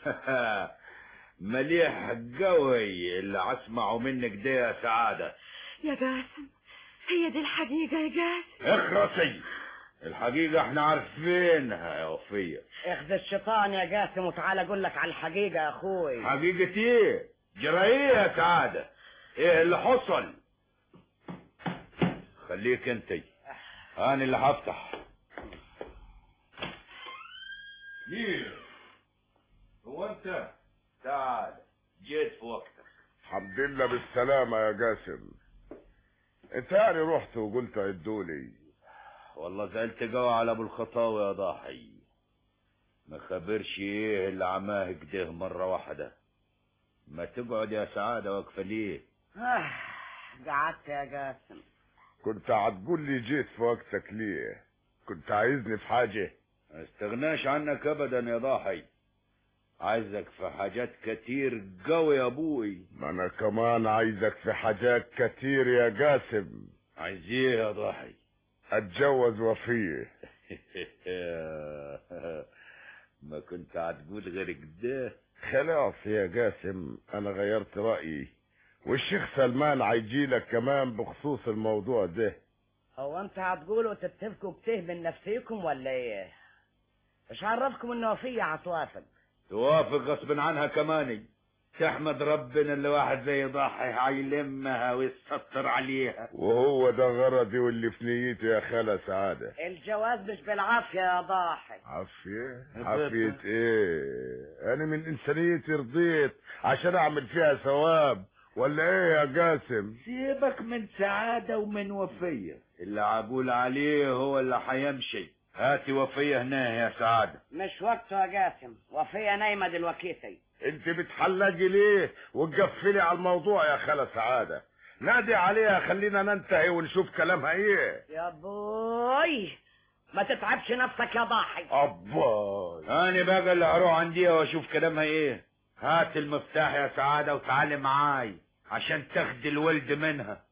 مليح قوي اللي اسمعه منك ده يا سعادة يا جاسم هي دي الحقيقة يا جاسم اخرسي الحقيقة احنا عارفينها يا وفية اخذ الشيطان يا جاسم وتعالى اقول لك على الحقيقة يا اخوي حقيقة ايه جرى ايه يا سعادة ايه اللي حصل خليك انت انا اللي هفتح مين هو انت تعال جيت في وقتك الحمد لله بالسلامة يا جاسم انت يعني رحت وقلت عدولي والله زعلت قوي على ابو الخطاوي يا ضاحي ما خبرش ايه اللي عماه كده مرة واحدة ما تقعد يا سعادة واقفة ليه آه، قعدت يا جاسم كنت هتقول لي جيت في وقتك ليه كنت عايزني في حاجة ما استغناش عنك ابدا يا ضاحي عايزك في حاجات كتير قوي يا ابوي ما انا كمان عايزك في حاجات كتير يا جاسم عايز ايه يا ضاحي اتجوز وفيه ما كنت هتقول غير كده خلاص يا جاسم انا غيرت رأيي والشيخ سلمان هيجيلك كمان بخصوص الموضوع ده هو انت هتقولوا تتفقوا كتيه من نفسيكم ولا ايه مش عرفكم ان وفية هتوافق توافق غصب عنها كماني تحمد ربنا اللي واحد زي ضاحي هيلمها ويستطر عليها وهو ده غرضي واللي في نيتي يا خالة سعادة الجواز مش بالعافية يا ضاحي عافية عافية ايه انا من انسانيتي رضيت عشان اعمل فيها ثواب ولا ايه يا جاسم سيبك من سعادة ومن وفية اللي عقول عليه هو اللي هيمشي هاتي وفية هنا يا سعادة مش وقته يا جاسم وفية نايمة دلوقتي انت بتحلقي ليه وتقفلي على الموضوع يا خالة سعادة نادي عليها خلينا ننتهي ونشوف كلامها ايه يا بوي ما تتعبش نفسك يا ضاحي ابا انا بقى اللي هروح عنديها واشوف كلامها ايه هات المفتاح يا سعادة وتعالي معاي عشان تاخدي الولد منها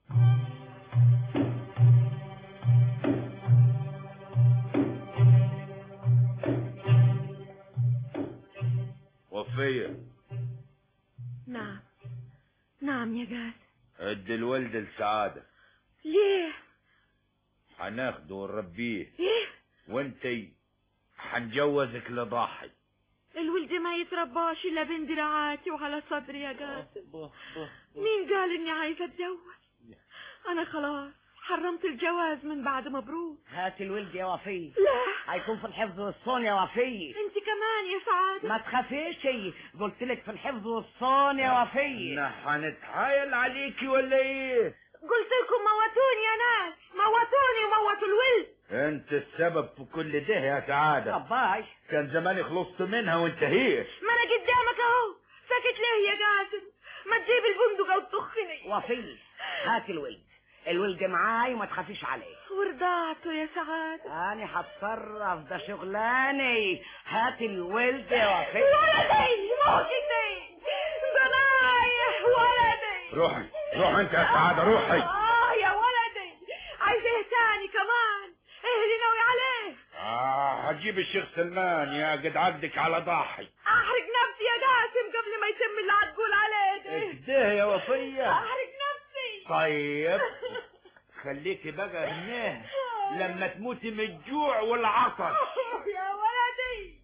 وفية نعم نعم يا جاسم ادي الولد لسعادة ليه هناخده ونربيه ايه وانتي هنجوزك لضاحي الولد ما يترباش الا بين دراعاتي وعلى صدري يا جاسم مين قال اني عايزه اتجوز انا خلاص حرمت الجواز من بعد مبروك هات الولد يا وفي لا هيكون في الحفظ والصون يا وفي انت كمان يا سعاده ما تخافيش قلت لك في الحفظ والصون يا وفي احنا هنتحايل عليكي ولا ايه قلت لكم موتوني يا ناس موتوني وموتوا الولد انت السبب في كل ده يا سعادة رباي كان زماني خلصت منها وانتهيت ما انا قدامك اهو ساكت ليه يا جاسم ما تجيب البندق او تطخني وفي هات الولد الولد معاي وما تخافيش عليه ورضعته يا سعاده انا هتصرف ده شغلاني هات الولد يا وفي ولدي موتي ضنايح ولدي روحي روحي انت يا سعادة روحي اه يا ولدي عايز ايه تاني كمان ايه اللي ناوي عليه اه هجيب الشيخ سلمان يا قد عقدك على ضاحي احرق نفسي يا جاسم قبل ما يتم اللي هتقول عليه ده اكده يا وفية احرق نفسي طيب خليكي بقى هناه لما تموتي من الجوع والعطش يا ولدي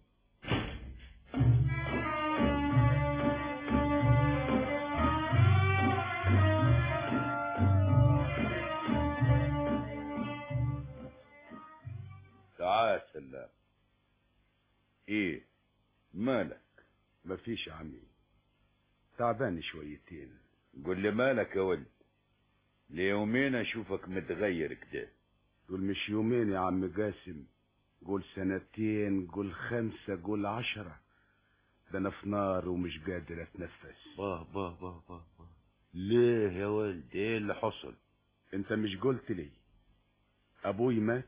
تعال سلام ايه مالك مفيش يا عمي تعبان شويتين قول لي مالك يا ولد ليومين اشوفك متغير كده دول مش يومين يا عم جاسم قول سنتين قول خمسة قول عشرة ده انا في نار ومش قادر اتنفس باه باه باه باه باه ليه يا ولد ايه اللي حصل انت مش قلت لي ابوي مات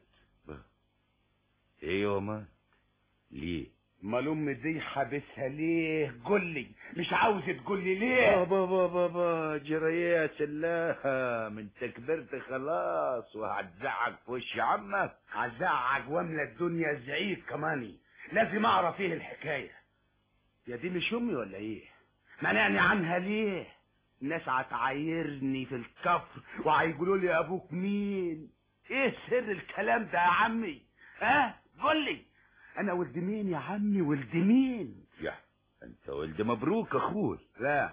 ايوه ما ليه امال امي دي حابسها ليه قول لي مش عاوز تقول لي ليه بابا بابا بابا جريات الله من كبرت خلاص وهتزعق في وش عمك هزعج واملى الدنيا زعيق كماني لازم اعرف ايه الحكايه يا دي مش امي ولا ايه منعني عنها ليه الناس هتعايرني في الكفر وهيقولوا لي ابوك مين ايه سر الكلام ده يا عمي ها قول لي انا ولد مين يا عمي ولد مين يا انت ولد مبروك اخوي لا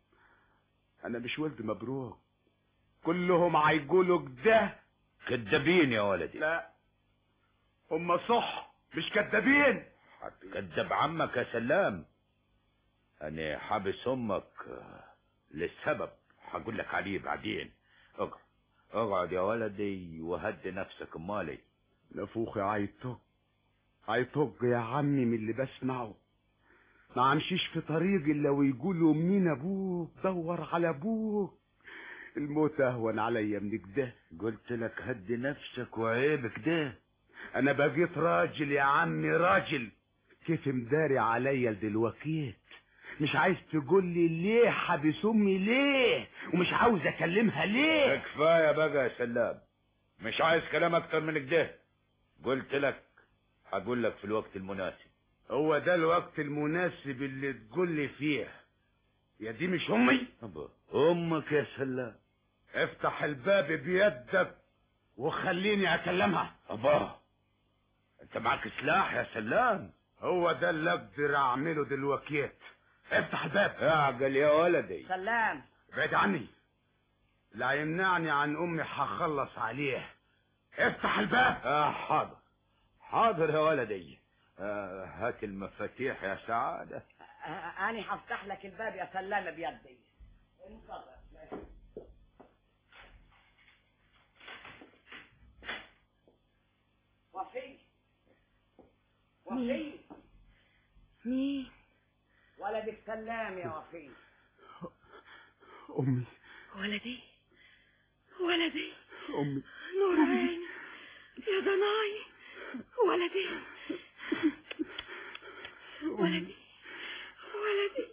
انا مش ولد مبروك كلهم هيقولوا كده كدابين يا ولدي لا هم صح مش كدابين كذب عمك يا سلام انا حابس امك آه، للسبب هقول لك عليه بعدين اقعد اقعد يا ولدي وهدي نفسك امالي نفوخي عيطق عيطق يا عمي من اللي بسمعه ما امشيش في طريق الا ويقولوا مين ابوك دور على ابوك الموت اهون عليا من كده قلت لك هدي نفسك وعيبك ده انا بقيت راجل يا عمي راجل كيف مداري عليا دلوقتي مش عايز تقول لي ليه حابس امي ليه ومش عاوز اكلمها ليه كفايه بقى يا سلام مش عايز كلام اكتر من كده قلت لك هقول لك في الوقت المناسب هو ده الوقت المناسب اللي تقول لي فيه يا دي مش امي أبا. امك يا سلام افتح الباب بيدك وخليني اكلمها ابا انت معك سلاح يا سلام هو ده اللي اقدر اعمله دلوقتي افتح الباب اعقل يا ولدي سلام ابعد عني لا يمنعني عن امي هخلص عليه افتح الباب آه حاضر حاضر يا ولدي آه هات المفاتيح يا سعادة آه، انا هفتح لك الباب يا سلام بيدي انتظر وفي وفي مين ولدك سلام يا وفي امي ولدي ولدي امي نور عيني يا ضناي ولدي ولدي ولدي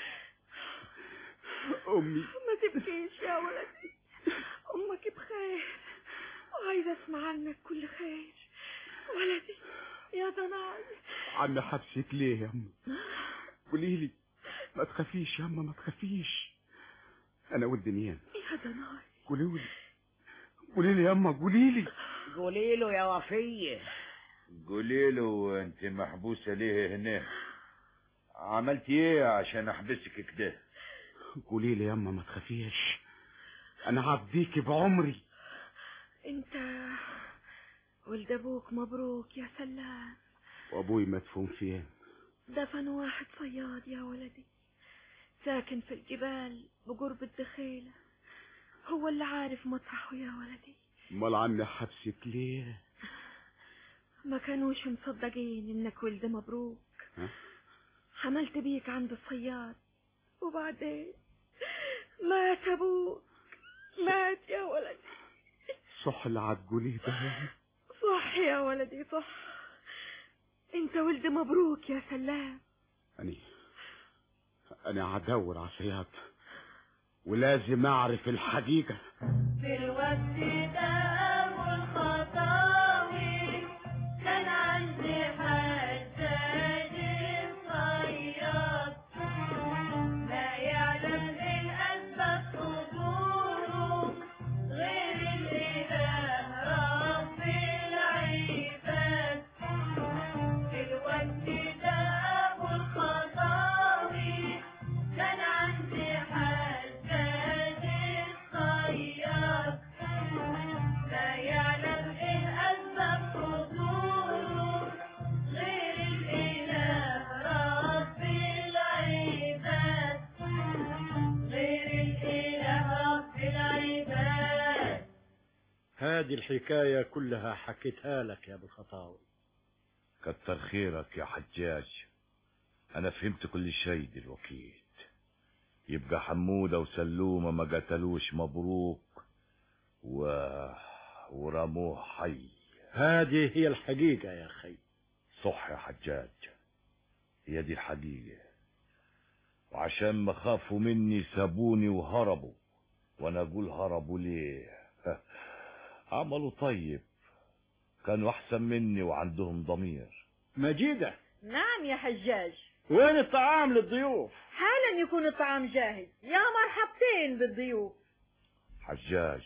امي ما تبكيش يا ولدي امك بخير وعايزه اسمع عنك كل خير ولدي يا ضناي عم حبسك ليه يا امي قولي لي ما تخافيش يا اما ما تخافيش انا ولد مين يا ضناي قولي لي قولي لي يا اما قولي لي قولي له يا وفيه قولي له انت محبوسة ليه هنا عملت ايه عشان احبسك كده قولي لي يا اما ما تخافيش انا هفديك بعمري انت ولد ابوك مبروك يا سلام وابوي مدفون فين دفن واحد صياد يا ولدي ساكن في الجبال بقرب الدخيلة هو اللي عارف مطرحه يا ولدي امال عني حبسك ليه ما كانوش مصدقين انك ولد مبروك ها؟ حملت بيك عند الصياد وبعدين مات ابوك مات يا ولدي صح اللي هتقوليه ده يا أمي؟ صح يا ولدي صح انت ولد مبروك يا سلام أنا أنا هدور على صياد ولازم أعرف الحقيقة في الوقت ده والخطاوي كان عندي حجاج الصياد لا يعلم من أسباب حضوره غير الإله رب العباد في الوقت ده والخطاوي كان عندي حجاج الصياد لا يعلم إن أسباب حضوره غير الإله رب العباد غير الإله رب العباد هذه الحكاية كلها حكيتها لك يا ابو الخطاوي كتر خيرك يا حجاج انا فهمت كل شيء دلوقتي يبقى حمودة وسلومة ما قتلوش مبروك و... ورموه حي هذه هي الحقيقة يا أخي صح يا حجاج هي دي الحقيقة وعشان ما خافوا مني سابوني وهربوا وانا اقول هربوا ليه عملوا طيب كانوا احسن مني وعندهم ضمير مجيدة نعم يا حجاج وين الطعام للضيوف حالا يكون الطعام جاهز يا مرحبتين بالضيوف حجاج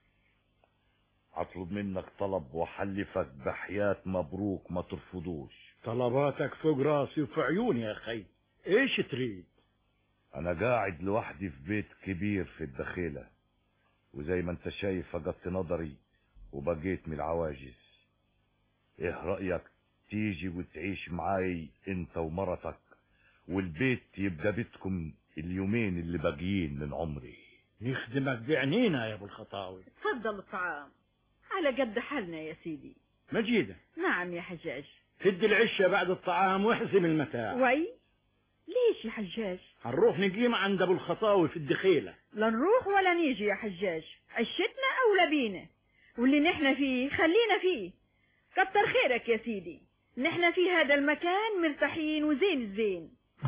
اطلب منك طلب واحلفك بحياة مبروك ما ترفضوش طلباتك فوق راسي وفي عيوني يا أخي إيش تريد انا قاعد لوحدي في بيت كبير في الدخيلة وزي ما انت شايف فقدت نظري وبقيت من العواجز ايه رأيك تيجي وتعيش معاي انت ومرتك والبيت يبقى بيتكم اليومين اللي باقيين من عمري نخدمك بعنينا يا ابو الخطاوي تفضل الطعام على قد حالنا يا سيدي مجيدة نعم يا حجاج هد العشة بعد الطعام واحزم المتاع وي ليش يا حجاج هنروح نقيم عند ابو الخطاوي في الدخيلة لا نروح ولا نيجي يا حجاج عشتنا أولى بينا واللي نحن فيه خلينا فيه كتر خيرك يا سيدي نحن في هذا المكان مرتاحين وزين الزين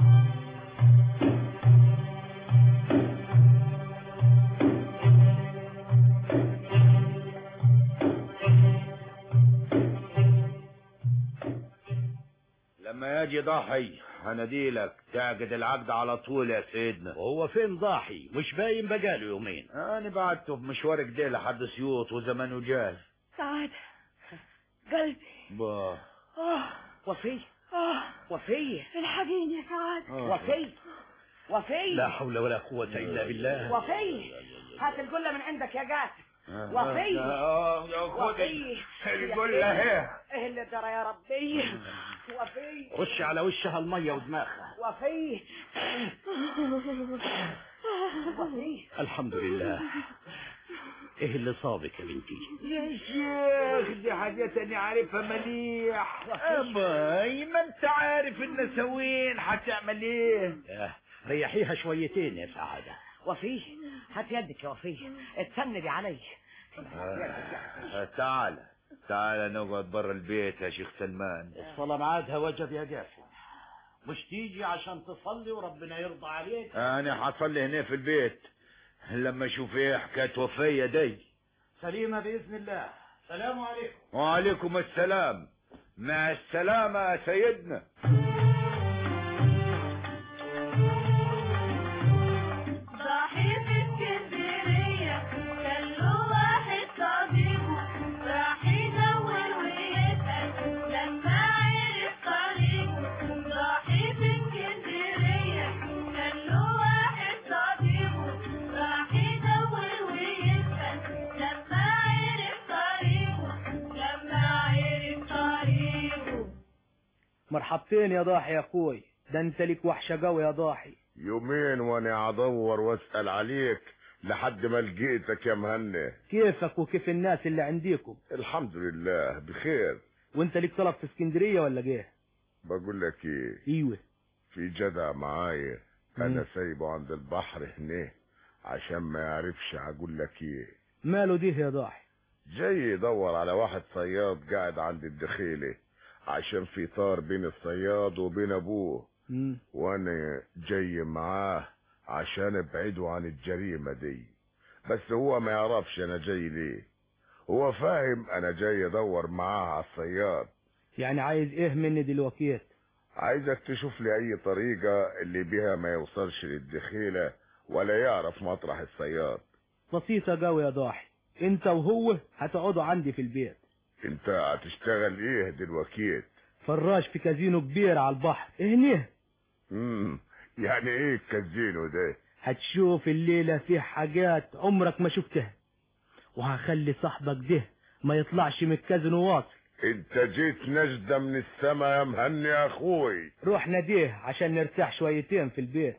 لما يجي ضحي هنديلك تعقد العقد على طول يا سيدنا وهو فين ضاحي مش باين بقاله يومين انا بعته بمشوار كده لحد سيوط وزمانه جاي سعادة قلبي با آه وفي آه وفي الحقيني يا سعادة وفي وفي لا حول ولا قوة إلا بالله وفي هات الجلة من عندك يا جاسم وفي اه يا خدي وفي الجلة اهي ايه اللي جرى يا ربي وفي رش على وشها المية ودماغها وفي وفي الحمد لله ايه اللي صابك يا بنتي يا شيخ دي حاجات انا عارفها مليح اباي ما انت عارف النسوين هتعمل ايه آه، ريحيها شويتين يا سعادة وفي هات يدك يا وفي اتسندي علي آه، تعال تعال نقعد برا البيت يا شيخ سلمان الصلاة معادها وجب يا جاسم مش تيجي عشان تصلي وربنا يرضى عليك انا حصلي هنا في البيت لما اشوف ايه حكايه وفيه دي سليمة بإذن الله سلام عليكم وعليكم السلام مع السلامه يا سيدنا ضحيت اسكندرية كان له واحد صديقه راح يدور ويسأل لما عرف طريقه ضحيت اسكندرية كان له واحد صديقه راح يدور ويسأل لما عرف طريقه لما عرف طريقه مرحبتين يا ضاحي يا اخوي ده انت ليك وحشه قوي يا ضاحي يومين وانا ادور واسال عليك لحد ما لقيتك يا مهنا كيفك وكيف الناس اللي عنديكم الحمد لله بخير وانت ليك طلب في اسكندريه ولا ايه بقول لك ايه ايوه في جدع معايا مم. انا سايبه عند البحر هنا عشان ما يعرفش هقول لك ايه ماله ديه يا ضاحي جاي يدور على واحد صياد قاعد عند الدخيلة عشان في طار بين الصياد وبين ابوه مم. وانا جاي معاه عشان ابعده عن الجريمة دي بس هو ما يعرفش انا جاي ليه هو فاهم انا جاي ادور معاه على الصياد يعني عايز ايه مني دلوقتي عايزك تشوف لي اي طريقة اللي بيها ما يوصلش للدخيلة ولا يعرف مطرح الصياد بسيطه قوي يا ضاحي انت وهو هتقعدوا عندي في البيت انت هتشتغل ايه دلوقتي فراش في كازينو كبير على البحر هنا امم يعني ايه الكازينو ده هتشوف الليلة فيه حاجات عمرك ما شفتها وهخلي صاحبك ده ما يطلعش من الكازينو واصل انت جيت نجدة من السما يا مهني يا اخوي روح ناديه عشان نرتاح شويتين في البيت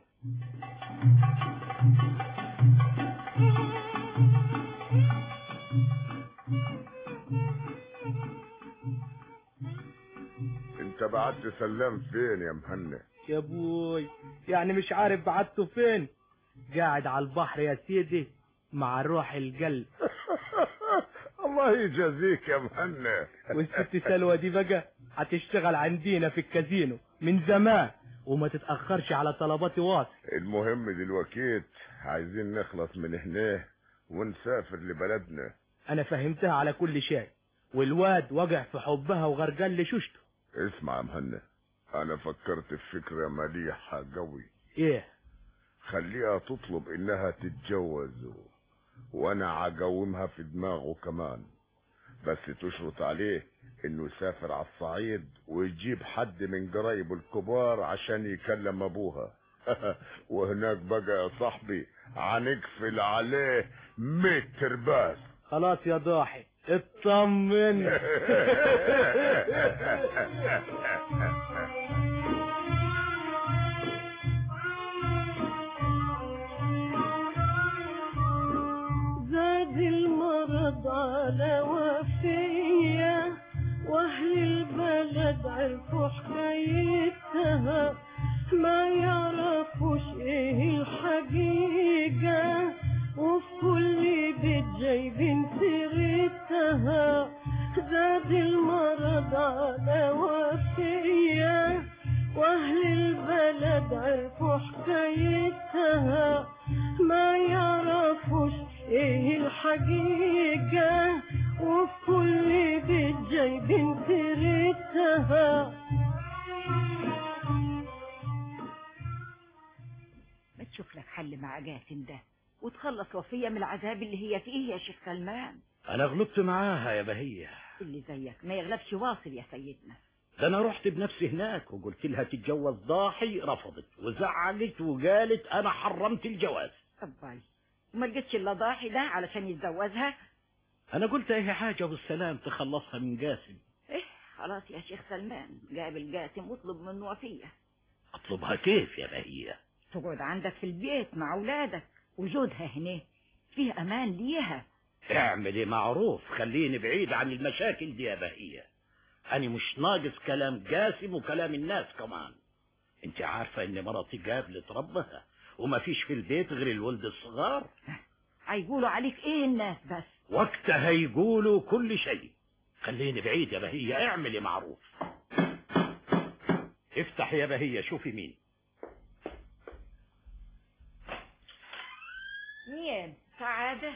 انت بعت سلام فين يا مهني يا ابوي يعني مش عارف بعته فين قاعد على البحر يا سيدي مع روح القلب الله يجازيك يا مهني والست سلوى دي بقى هتشتغل عندينا في الكازينو من زمان وما تتأخرش على طلباتي واصل المهم دلوقتي عايزين نخلص من هنا ونسافر لبلدنا انا فهمتها على كل شيء والواد وقع في حبها وغرقان لشوشته اسمع يا مهني انا فكرت في فكرة مليحة قوي ايه خليها تطلب انها تتجوز وانا عقومها في دماغه كمان بس تشرط عليه انه يسافر على الصعيد ويجيب حد من قرايبه الكبار عشان يكلم ابوها وهناك بقى يا صاحبي هنقفل عليه متر بس خلاص يا ضاحي اطمن زاد المرض على وفية واهل البلد عرفوا حكايتها ما يعرفوش ايه الحقيقة وفي كل بيت جايبين سيرتها زاد المرض على وفية واهل البلد عرفوا حكايتها ما يعرفوش ايه الحقيقة وفي كل بيت جايبين سيرتها ما تشوف لك حل مع جاسم ده وتخلص وفية من العذاب اللي هي فيه يا شيخ سلمان انا غلطت معاها يا بهية اللي زيك ما يغلبش واصل يا سيدنا ده انا رحت بنفسي هناك وقلت لها تتجوز ضاحي رفضت وزعلت وقالت انا حرمت الجواز طبعي وما لقيتش الا ضاحي ده علشان يتجوزها انا قلت اي حاجة بالسلام تخلصها من جاسم ايه خلاص يا شيخ سلمان قابل جاسم واطلب منه وفية اطلبها كيف يا بهية تقعد عندك في البيت مع اولادك وجودها هنا فيه امان ليها اعملي معروف خليني بعيد عن المشاكل دي يا بهية انا مش ناقص كلام جاسم وكلام الناس كمان انت عارفة ان مراتي قابلت ربها وما فيش في البيت غير الولد الصغار هيقولوا عليك ايه الناس بس وقتها يقولوا كل شيء خليني بعيد يا بهية اعملي معروف افتح يا بهية شوفي مين مين سعادة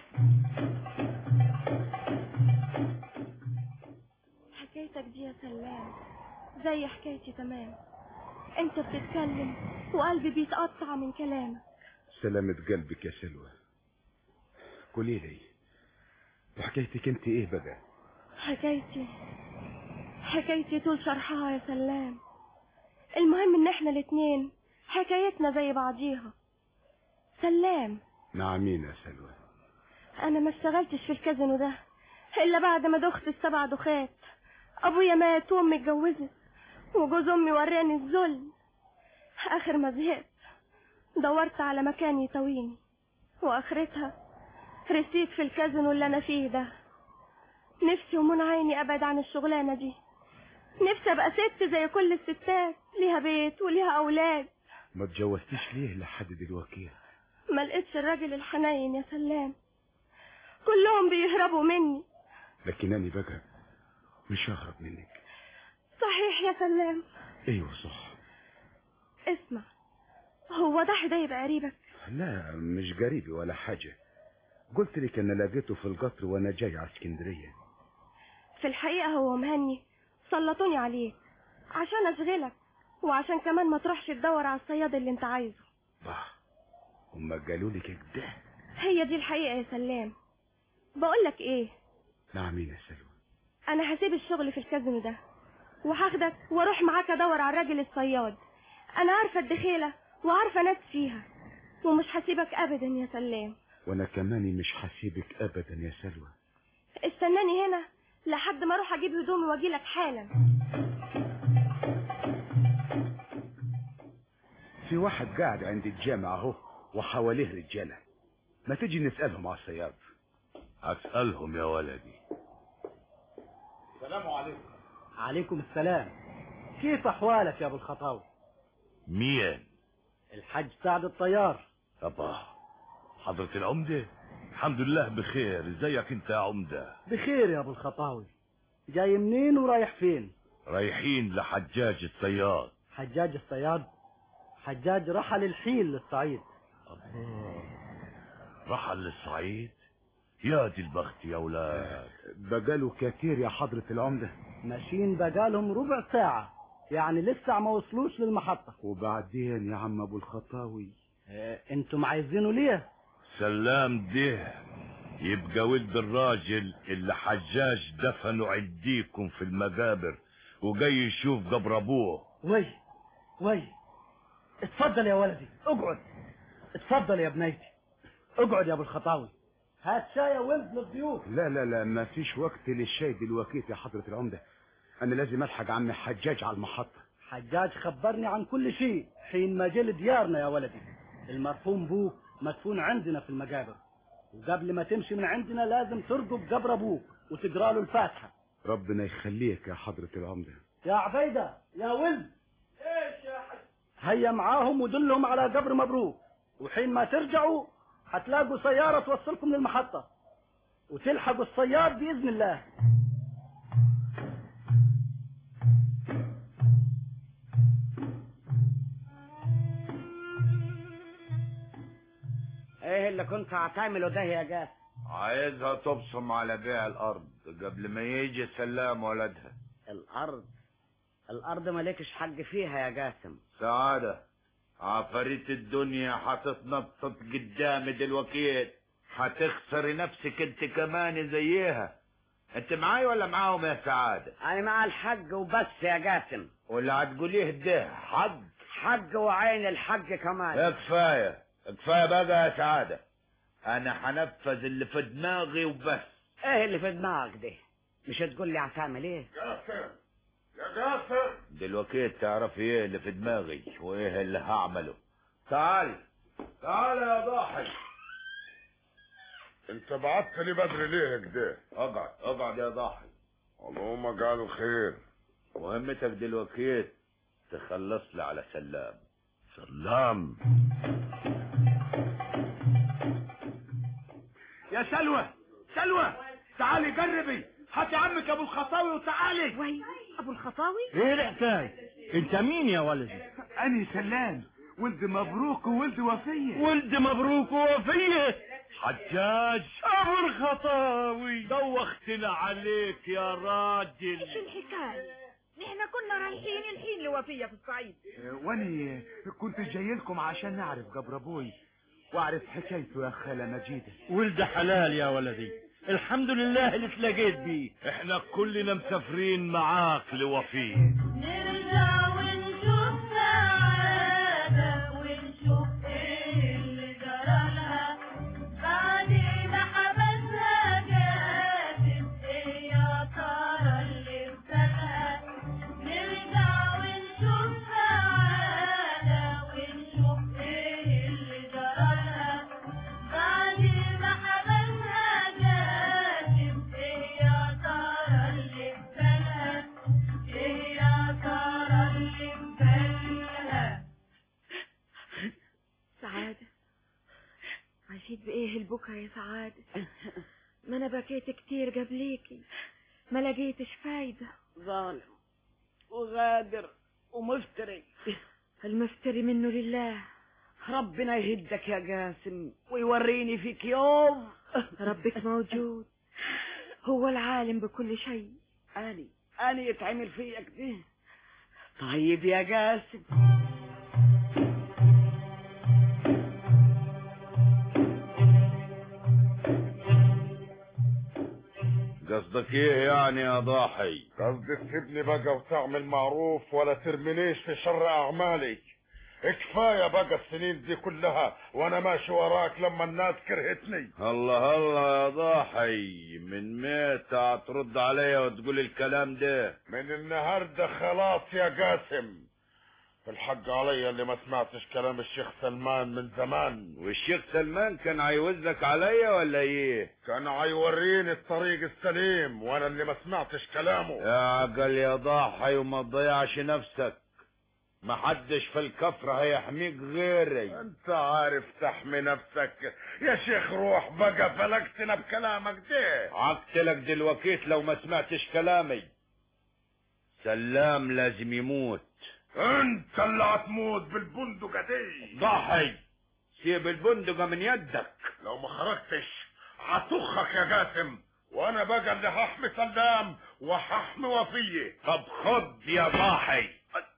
حكايتك دي يا سلام زي حكايتي تمام انت بتتكلم وقلبي بيتقطع من كلامك سلامة قلبك يا سلوى قولي لي وحكايتك انت ايه بقى حكايتي حكايتي طول شرحها يا سلام المهم ان احنا الاتنين حكايتنا زي بعضيها سلام نعمين يا سلوى انا ما اشتغلتش في الكازينو ده الا بعد ما دخت السبع دخات ابويا مات وامي اتجوزت وجوز امي وراني الذل اخر ما زهقت دورت على مكان يطويني واخرتها رسيت في الكازينو اللي انا فيه ده نفسي ومن عيني ابعد عن الشغلانه دي نفسي ابقى ست زي كل الستات ليها بيت وليها اولاد ما اتجوزتيش ليه لحد دلوقتي ما لقيتش الراجل الحنين يا سلام كلهم بيهربوا مني لكن انا بقى مش ههرب منك صحيح يا سلام ايوه صح اسمع هو ده ده يبقى قريبك لا مش قريبي ولا حاجة قلت لك انا لقيته في القطر وانا جاي على اسكندرية في الحقيقة هو مهني سلطوني عليك عشان اشغلك وعشان كمان ما تروحش تدور على الصياد اللي انت عايزه bah هما قالوا لك كده هي دي الحقيقة يا سلام بقولك ايه نعمين يا سلوى انا هسيب الشغل في الكازينو ده وهاخدك واروح معاك ادور على الراجل الصياد انا عارفة الدخيلة وعارفة ناس فيها ومش هسيبك ابدا يا سلام وانا كمان مش هسيبك ابدا يا سلوى استناني هنا لحد ما اروح اجيب هدومي واجيلك حالا في واحد قاعد عند الجامع اهو وحواليه رجالة ما تيجي نسألهم على الصياد اسألهم يا ولدي السلام عليكم عليكم السلام كيف احوالك يا ابو الخطاوي مين الحاج سعد الطيار أبا حضرة العمدة الحمد لله بخير ازيك انت يا عمدة بخير يا ابو الخطاوي جاي منين ورايح فين رايحين لحجاج الصياد حجاج الصياد حجاج رحل الحيل للصعيد رحل للصعيد يا دي البخت يا ولاد بقاله كتير يا حضرة العمدة ماشيين بقالهم ربع ساعة يعني لسه ما وصلوش للمحطة وبعدين يا عم ابو الخطاوي اه انتم عايزينه ليه سلام ده يبقى ولد الراجل اللي حجاج دفنه عنديكم في المقابر وجاي يشوف قبر ابوه وي وي اتفضل يا ولدي اقعد اتفضل يا بنيتي اقعد يا ابو الخطاوي هات شاي يا ولد للضيوف لا لا لا ما فيش وقت للشاي دلوقتي يا حضرة العمدة انا لازم الحق عم حجاج على المحطة حجاج خبرني عن كل شيء حين ما جه لديارنا يا ولدي المرحوم بوك مدفون عندنا في المقابر وقبل ما تمشي من عندنا لازم ترقب قبر ابوك وتقرا له الفاتحه ربنا يخليك يا حضرة العمدة يا عبيده يا ولد ايش يا حج هيا معاهم ودلهم على قبر مبروك وحين ما ترجعوا هتلاقوا سياره توصلكم للمحطه وتلحقوا الصياد باذن الله ايه اللي كنت هتعمله ده يا جاس عايزها تبصم على بيع الارض قبل ما يجي سلام ولدها الارض الارض مالكش حق فيها يا جاسم سعادة عفاريت الدنيا هتتنطط قدامي دلوقتي هتخسري نفسك انت كمان زيها انت معاي ولا معاهم يا سعادة انا مع الحق وبس يا جاسم واللي هتقوليه ده حق حق وعين الحق كمان كفاية كفاية بقى يا سعادة انا هنفذ اللي في دماغي وبس ايه اللي في دماغك ده مش تقول لي هتعمل ايه جاسم يا جاسم دلوقتي تعرفي ايه اللي في دماغي وايه اللي هعمله تعال تعال يا ضاحي انت بعت لي بدري ليه كده اقعد اقعد يا ضاحي اللهم قالوا خير مهمتك دلوقتي تخلص لي على سلام سلام يا سلوى سلوى تعالي جربي هاتي عمك ابو الخطاوي وتعالي وي ابو الخطاوي ايه الحكايه انت مين يا ولدي اني سلام ولد مبروك وولد وفيه ولد مبروك ووفيه حجاج ابو الخطاوي دوختنا عليك يا راجل ايش الحكاية نحن كنا رايحين الحين لوفية في الصعيد واني كنت جاي لكم عشان نعرف قبر ابوي واعرف حكايته يا خالة مجيدة ولد حلال يا ولدي الحمد لله اللي تلاقيت بيه احنا كلنا مسافرين معاك لوفيه نرجع ونشوف سعادة ونشوف ايه اللي جرالها بعد ما حبسها جاسم ايه يا ترى اللي ابتلها نرجع ونشوف سعادة ونشوف ايه اللي جرالها بعد ما حبسها جاسم ايه يا ترى اللي ابتلها ايه يا ترى اللي ابتلها سعادة عشيت بإيه البكا يا سعادة ما أنا بكيت كتير قبليكي ما لقيتش فايدة ظالم وغادر ومفتري المفتري منه لله ربنا يهدك يا جاسم ويوريني فيك يوم ربك موجود هو العالم بكل شيء أني أني يتعمل فيا كده طيب يا جاسم قصدك ايه يعني يا ضاحي قصدي تسيبني بقى وتعمل معروف ولا ترمينيش في شر اعمالك كفايه بقى السنين دي كلها وانا ماشي وراك لما الناس كرهتني الله الله يا ضاحي من متى هترد عليا وتقول الكلام ده من النهارده خلاص يا قاسم الحق عليا اللي ما سمعتش كلام الشيخ سلمان من زمان والشيخ سلمان كان هيوزك عليا ولا ايه كان هيوريني الطريق السليم وانا اللي ما سمعتش كلامه يا عقل يا ضاحي وما تضيعش نفسك محدش في الكفر هيحميك غيري انت عارف تحمي نفسك يا شيخ روح بقى فلقتنا بكلامك ده عقتلك دلوقتي لو ما سمعتش كلامي سلام لازم يموت انت اللي هتموت بالبندقة دي ضحي سيب البندقة من يدك لو ما خرجتش هطخك يا جاسم وانا بقى اللي هحمي سلام وهحمي وفيه طب خد يا ضاحي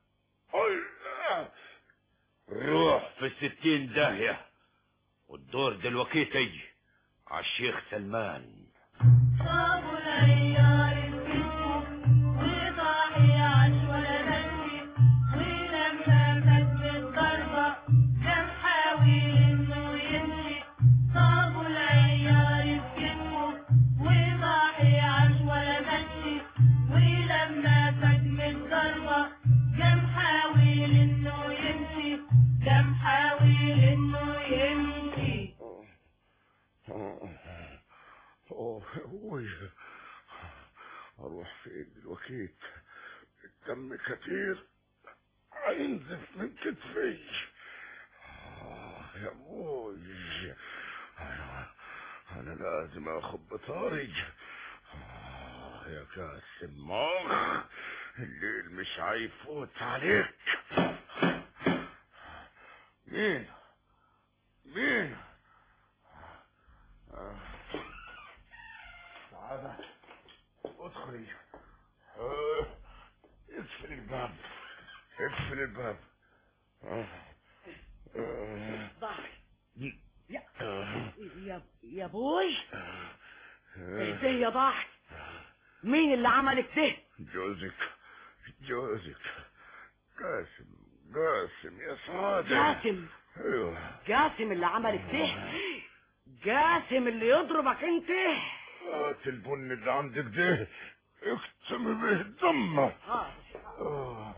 روح في ستين داهية والدور دلوقتي تجي عالشيخ سلمان صابوا العيار الكتب وضاحي عاش ولا مشي ولما فات من الضربة كان حاول انه يمشي صابوا العيار الكتب وضاحي عاش ولا مشي ولما فات من الضربة كان حاول انه يمشي كان حاول انه يمشي اوه اوه اروح فين دلوقتي الدم كتير هينزف من كتفي آه يا ابوي انا انا لازم اخد بطاري آه يا قاسم اخ الليل مش هيفوت عليك مين مين آه. سعادة ادخلي آه، اقفل الباب اقفل الباب آه. آه. ضحي يا آه. يا يا بوي آه. ده يا ضحي مين اللي عملك ده جوزك جوزك قاسم قاسم يا سعادة جاسم ايوه جاسم اللي عملك ده جاسم اللي يضربك انت هات البن اللي عندك ده اكتم به دمه ها آه.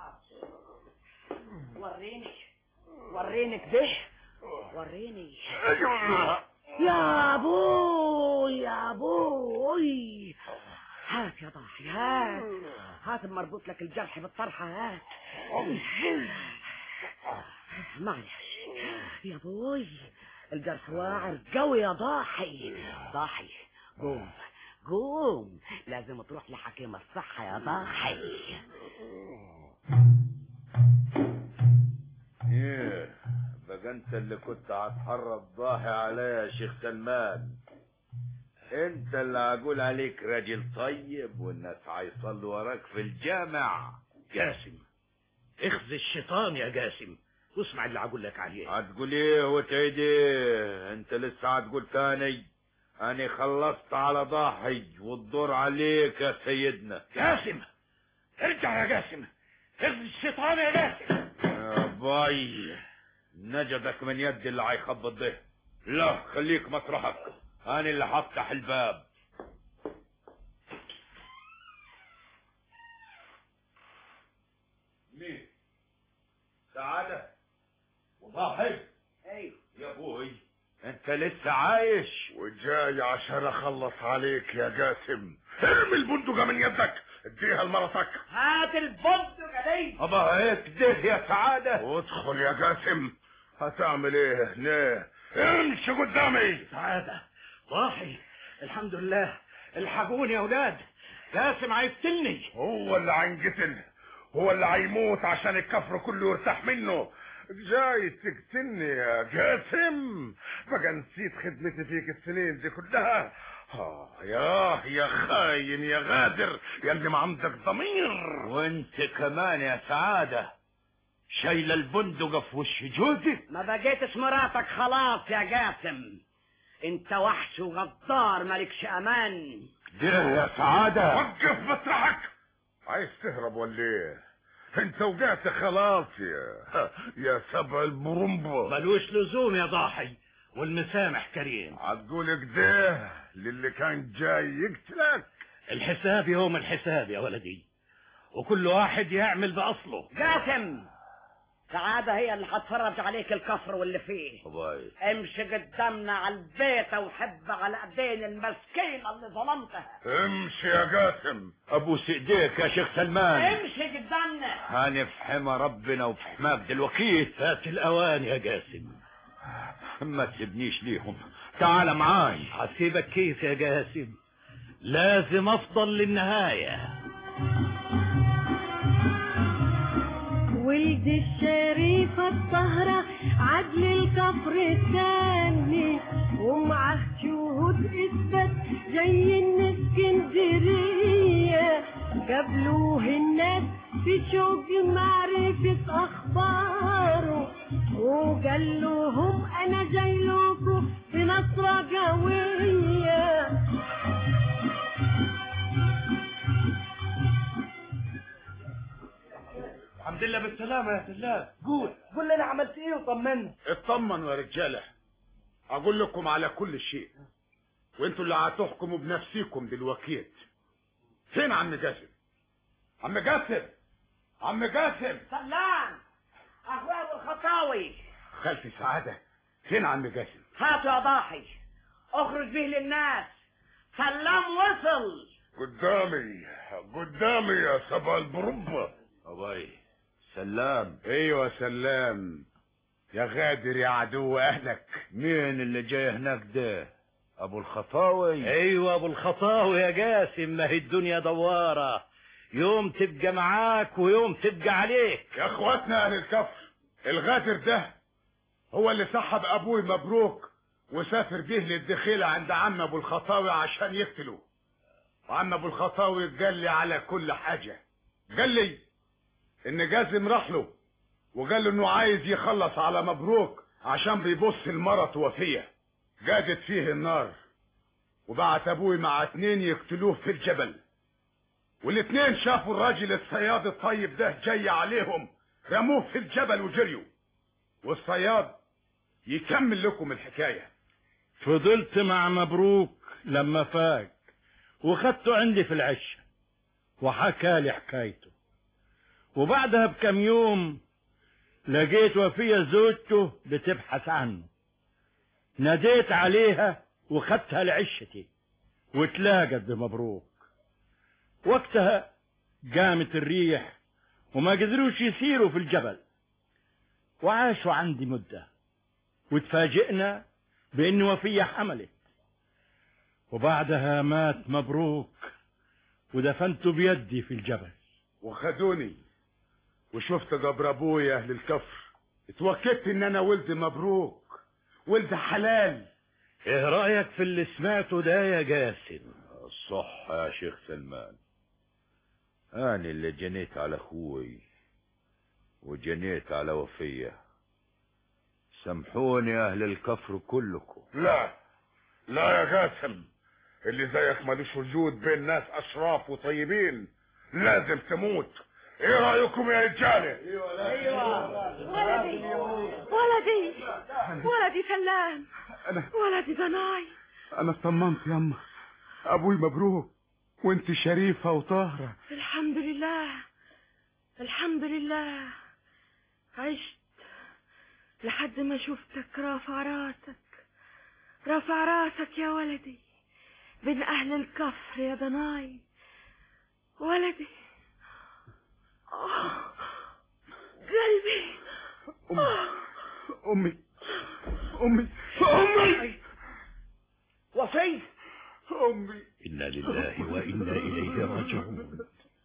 وريني وريني كده وريني ايوه يا ابوي يا ابوي هات يا ضحي هات هات مربوط لك الجرح بالطرحة هات معلش يا ابوي الجرح واعر قوي يا ضاحي ضاحي قوم قوم لازم تروح لحكيم الصحة يا ضاحي ايه بقى انت اللي كنت هتحرض ضاحي عليا يا شيخ سلمان انت اللي هقول عليك راجل طيب والناس هيصلوا وراك في الجامع جاسم اخذ الشيطان يا جاسم واسمع اللي هقول لك عليه هتقول ايه وتعيد ايه انت لسه هتقول تاني انا خلصت على ضاحي والدور عليك يا سيدنا جاسم ارجع يا جاسم اخذ الشيطان يا جاسم يا باي نجدك من يد اللي هيخبط ده لا خليك مطرحك انا اللي هفتح الباب مين سعادة وضاحي ايوه يا ابوي انت لسه عايش وجاي عشان اخلص عليك يا جاسم ارمي البندقة من يدك اديها لمرتك هات البندق دي ابا هيك ده يا سعادة وادخل يا جاسم هتعمل ايه هنا امشي قدامي سعادة ضاحي الحمد لله الحقوني يا اولاد جاسم هيقتلني هو اللي هينقتل هو اللي هيموت عشان الكفر كله يرتاح منه جاي تقتلني يا جاسم بقى نسيت خدمتي فيك السنين دي كلها آه ياه يا خاين يا غادر يا اللي ما عندك ضمير وانت كمان يا سعادة شايلة البندقة في وش جوزك ما بقيتش مراتك خلاص يا جاسم انت وحش وغدار مالكش امان ده يا سعادة وقف مطرحك عايز تهرب ولا ايه انت وقعت خلاص يا يا سبع البرمبة ملوش لزوم يا ضاحي والمسامح كريم هتقول كده للي كان جاي يقتلك الحساب يوم الحساب يا ولدي وكل واحد يعمل بأصله جاسم سعادة هي اللي هتفرج عليك الكفر واللي فيه باي امشي قدامنا على البيت وحب على ايدين المسكينة اللي ظلمتها امشي يا جاسم ابوس ايديك يا شيخ سلمان امشي قدامنا هنفحم ربنا وفي حماك دلوقتي فات الأوان يا جاسم ما تسيبنيش ليهم تعال معاي هسيبك كيف يا جاسم لازم أفضل للنهاية ولد الشريفة الطهرة عدل الكفر الثاني ومعه شهود اثبت جاي من اسكندرية قابلوه الناس في شوق معرفة اخباره وقال لهم انا جاي لكم بنصرة قوية الحمد لله بالسلامة يا سلام قول قول لي انا عملت ايه وطمنا اطمنوا يا رجالة اقول لكم على كل شيء وانتوا اللي هتحكموا بنفسيكم دلوقتي فين عم جاسم عم جاسم عم جاسم سلام اخويا الخطاوي خالتي سعادة فين عم جاسم هاتوا يا ضاحي اخرج به للناس سلام وصل قدامي قدامي يا سبع البرمبة اباي سلام ايوه سلام يا غادر يا عدو اهلك مين اللي جاي هناك ده ابو الخطاوي ايوه ابو الخطاوي يا جاسم ما هي الدنيا دوارة يوم تبقى معاك ويوم تبقى عليك يا اخواتنا اهل الكفر الغادر ده هو اللي سحب ابوي مبروك وسافر بيه للدخيلة عند عم ابو الخطاوي عشان يقتله وعم ابو الخطاوي قال لي على كل حاجة قال لي ان جازم راح له وقال له انه عايز يخلص على مبروك عشان بيبص المرة وفية جادت فيه النار وبعت ابوي مع اتنين يقتلوه في الجبل والاتنين شافوا الراجل الصياد الطيب ده جاي عليهم رموه في الجبل وجريوا والصياد يكمل لكم الحكاية فضلت مع مبروك لما فاق وخدته عندي في العشة وحكى لي حكايته وبعدها بكم يوم لقيت وفية زوجته بتبحث عنه ناديت عليها وخدتها لعشتي وتلاقت بمبروك وقتها قامت الريح وما قدروش يسيروا في الجبل وعاشوا عندي مدة وتفاجئنا بأن وفية حملت وبعدها مات مبروك ودفنته بيدي في الجبل وخدوني وشفت قبر ابويا اهل الكفر اتوكدت ان انا ولد مبروك ولد حلال ايه رأيك في اللي سمعته ده يا جاسم صح يا شيخ سلمان أنا اللي جنيت على أخوي وجنيت على وفية سامحوني أهل الكفر كلكم لا لا يا جاسم اللي زيك ملوش وجود بين ناس اشراف وطيبين لازم تموت ايه رايكم يا رجاله ولدي ولدي ولدي سلام انا ولدي ضناي انا اطمنت يما ابوي مبروك وانت شريفه وطاهره الحمد لله الحمد لله عشت لحد ما شفتك رافع راسك رافع راسك يا ولدي بين أهل الكفر يا ضناي ولدي آه، قلبي آه، امي امي امي وفي امي إنا لله وإنا إليه راجعون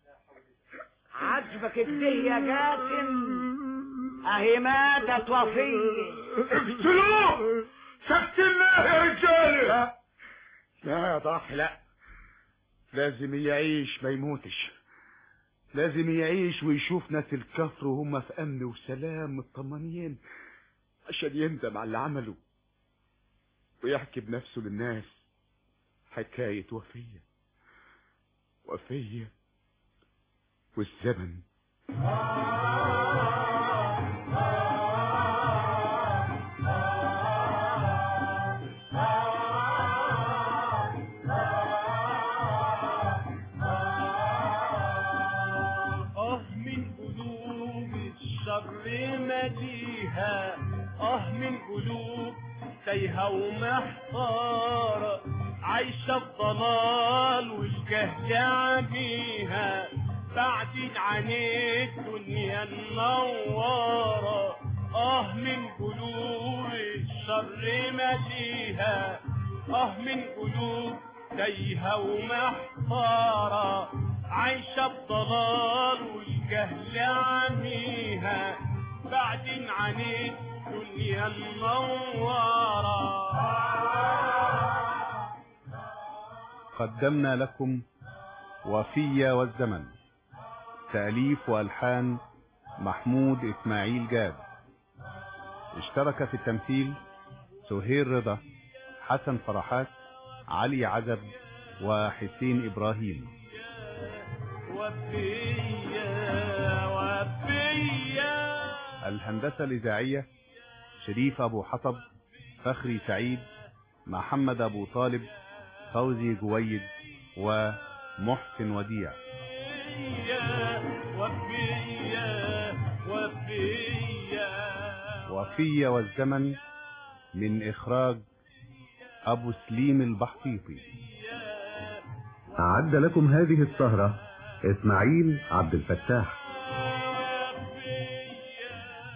عجبك كده يا جاسم اهي ماتت وفيه اقتلوه سكتنا يا رجاله لا لا يا ضاحي لا لازم يعيش ما يموتش لازم يعيش ويشوف ناس الكفر وهم في امن وسلام مطمنين عشان يندم على اللي عمله ويحكي بنفسه للناس حكاية وفية وفية والزمن آه من قلوب الشر مديها آه من قلوب تايهة ومحتارة عايشة في ضلال والجهل عميها بعدين عن الدنيا منورة آه من قلوب الشر مديها آه من قلوب تايهة ومحتارة عايشة بضلال والجهل عميها بعدين عن الدنيا منورة قدمنا لكم وفية والزمن تأليف وألحان محمود إسماعيل جاد اشترك في التمثيل سهير رضا حسن فرحات علي عزب وحسين إبراهيم وفية وفية الهندسة الإذاعية شريف أبو حطب فخري سعيد محمد أبو طالب فوزي جويد ومحسن وديع وفية وفية وفية والزمن من إخراج أبو سليم البحطيطي أعد لكم هذه السهرة إسماعيل عبد الفتاح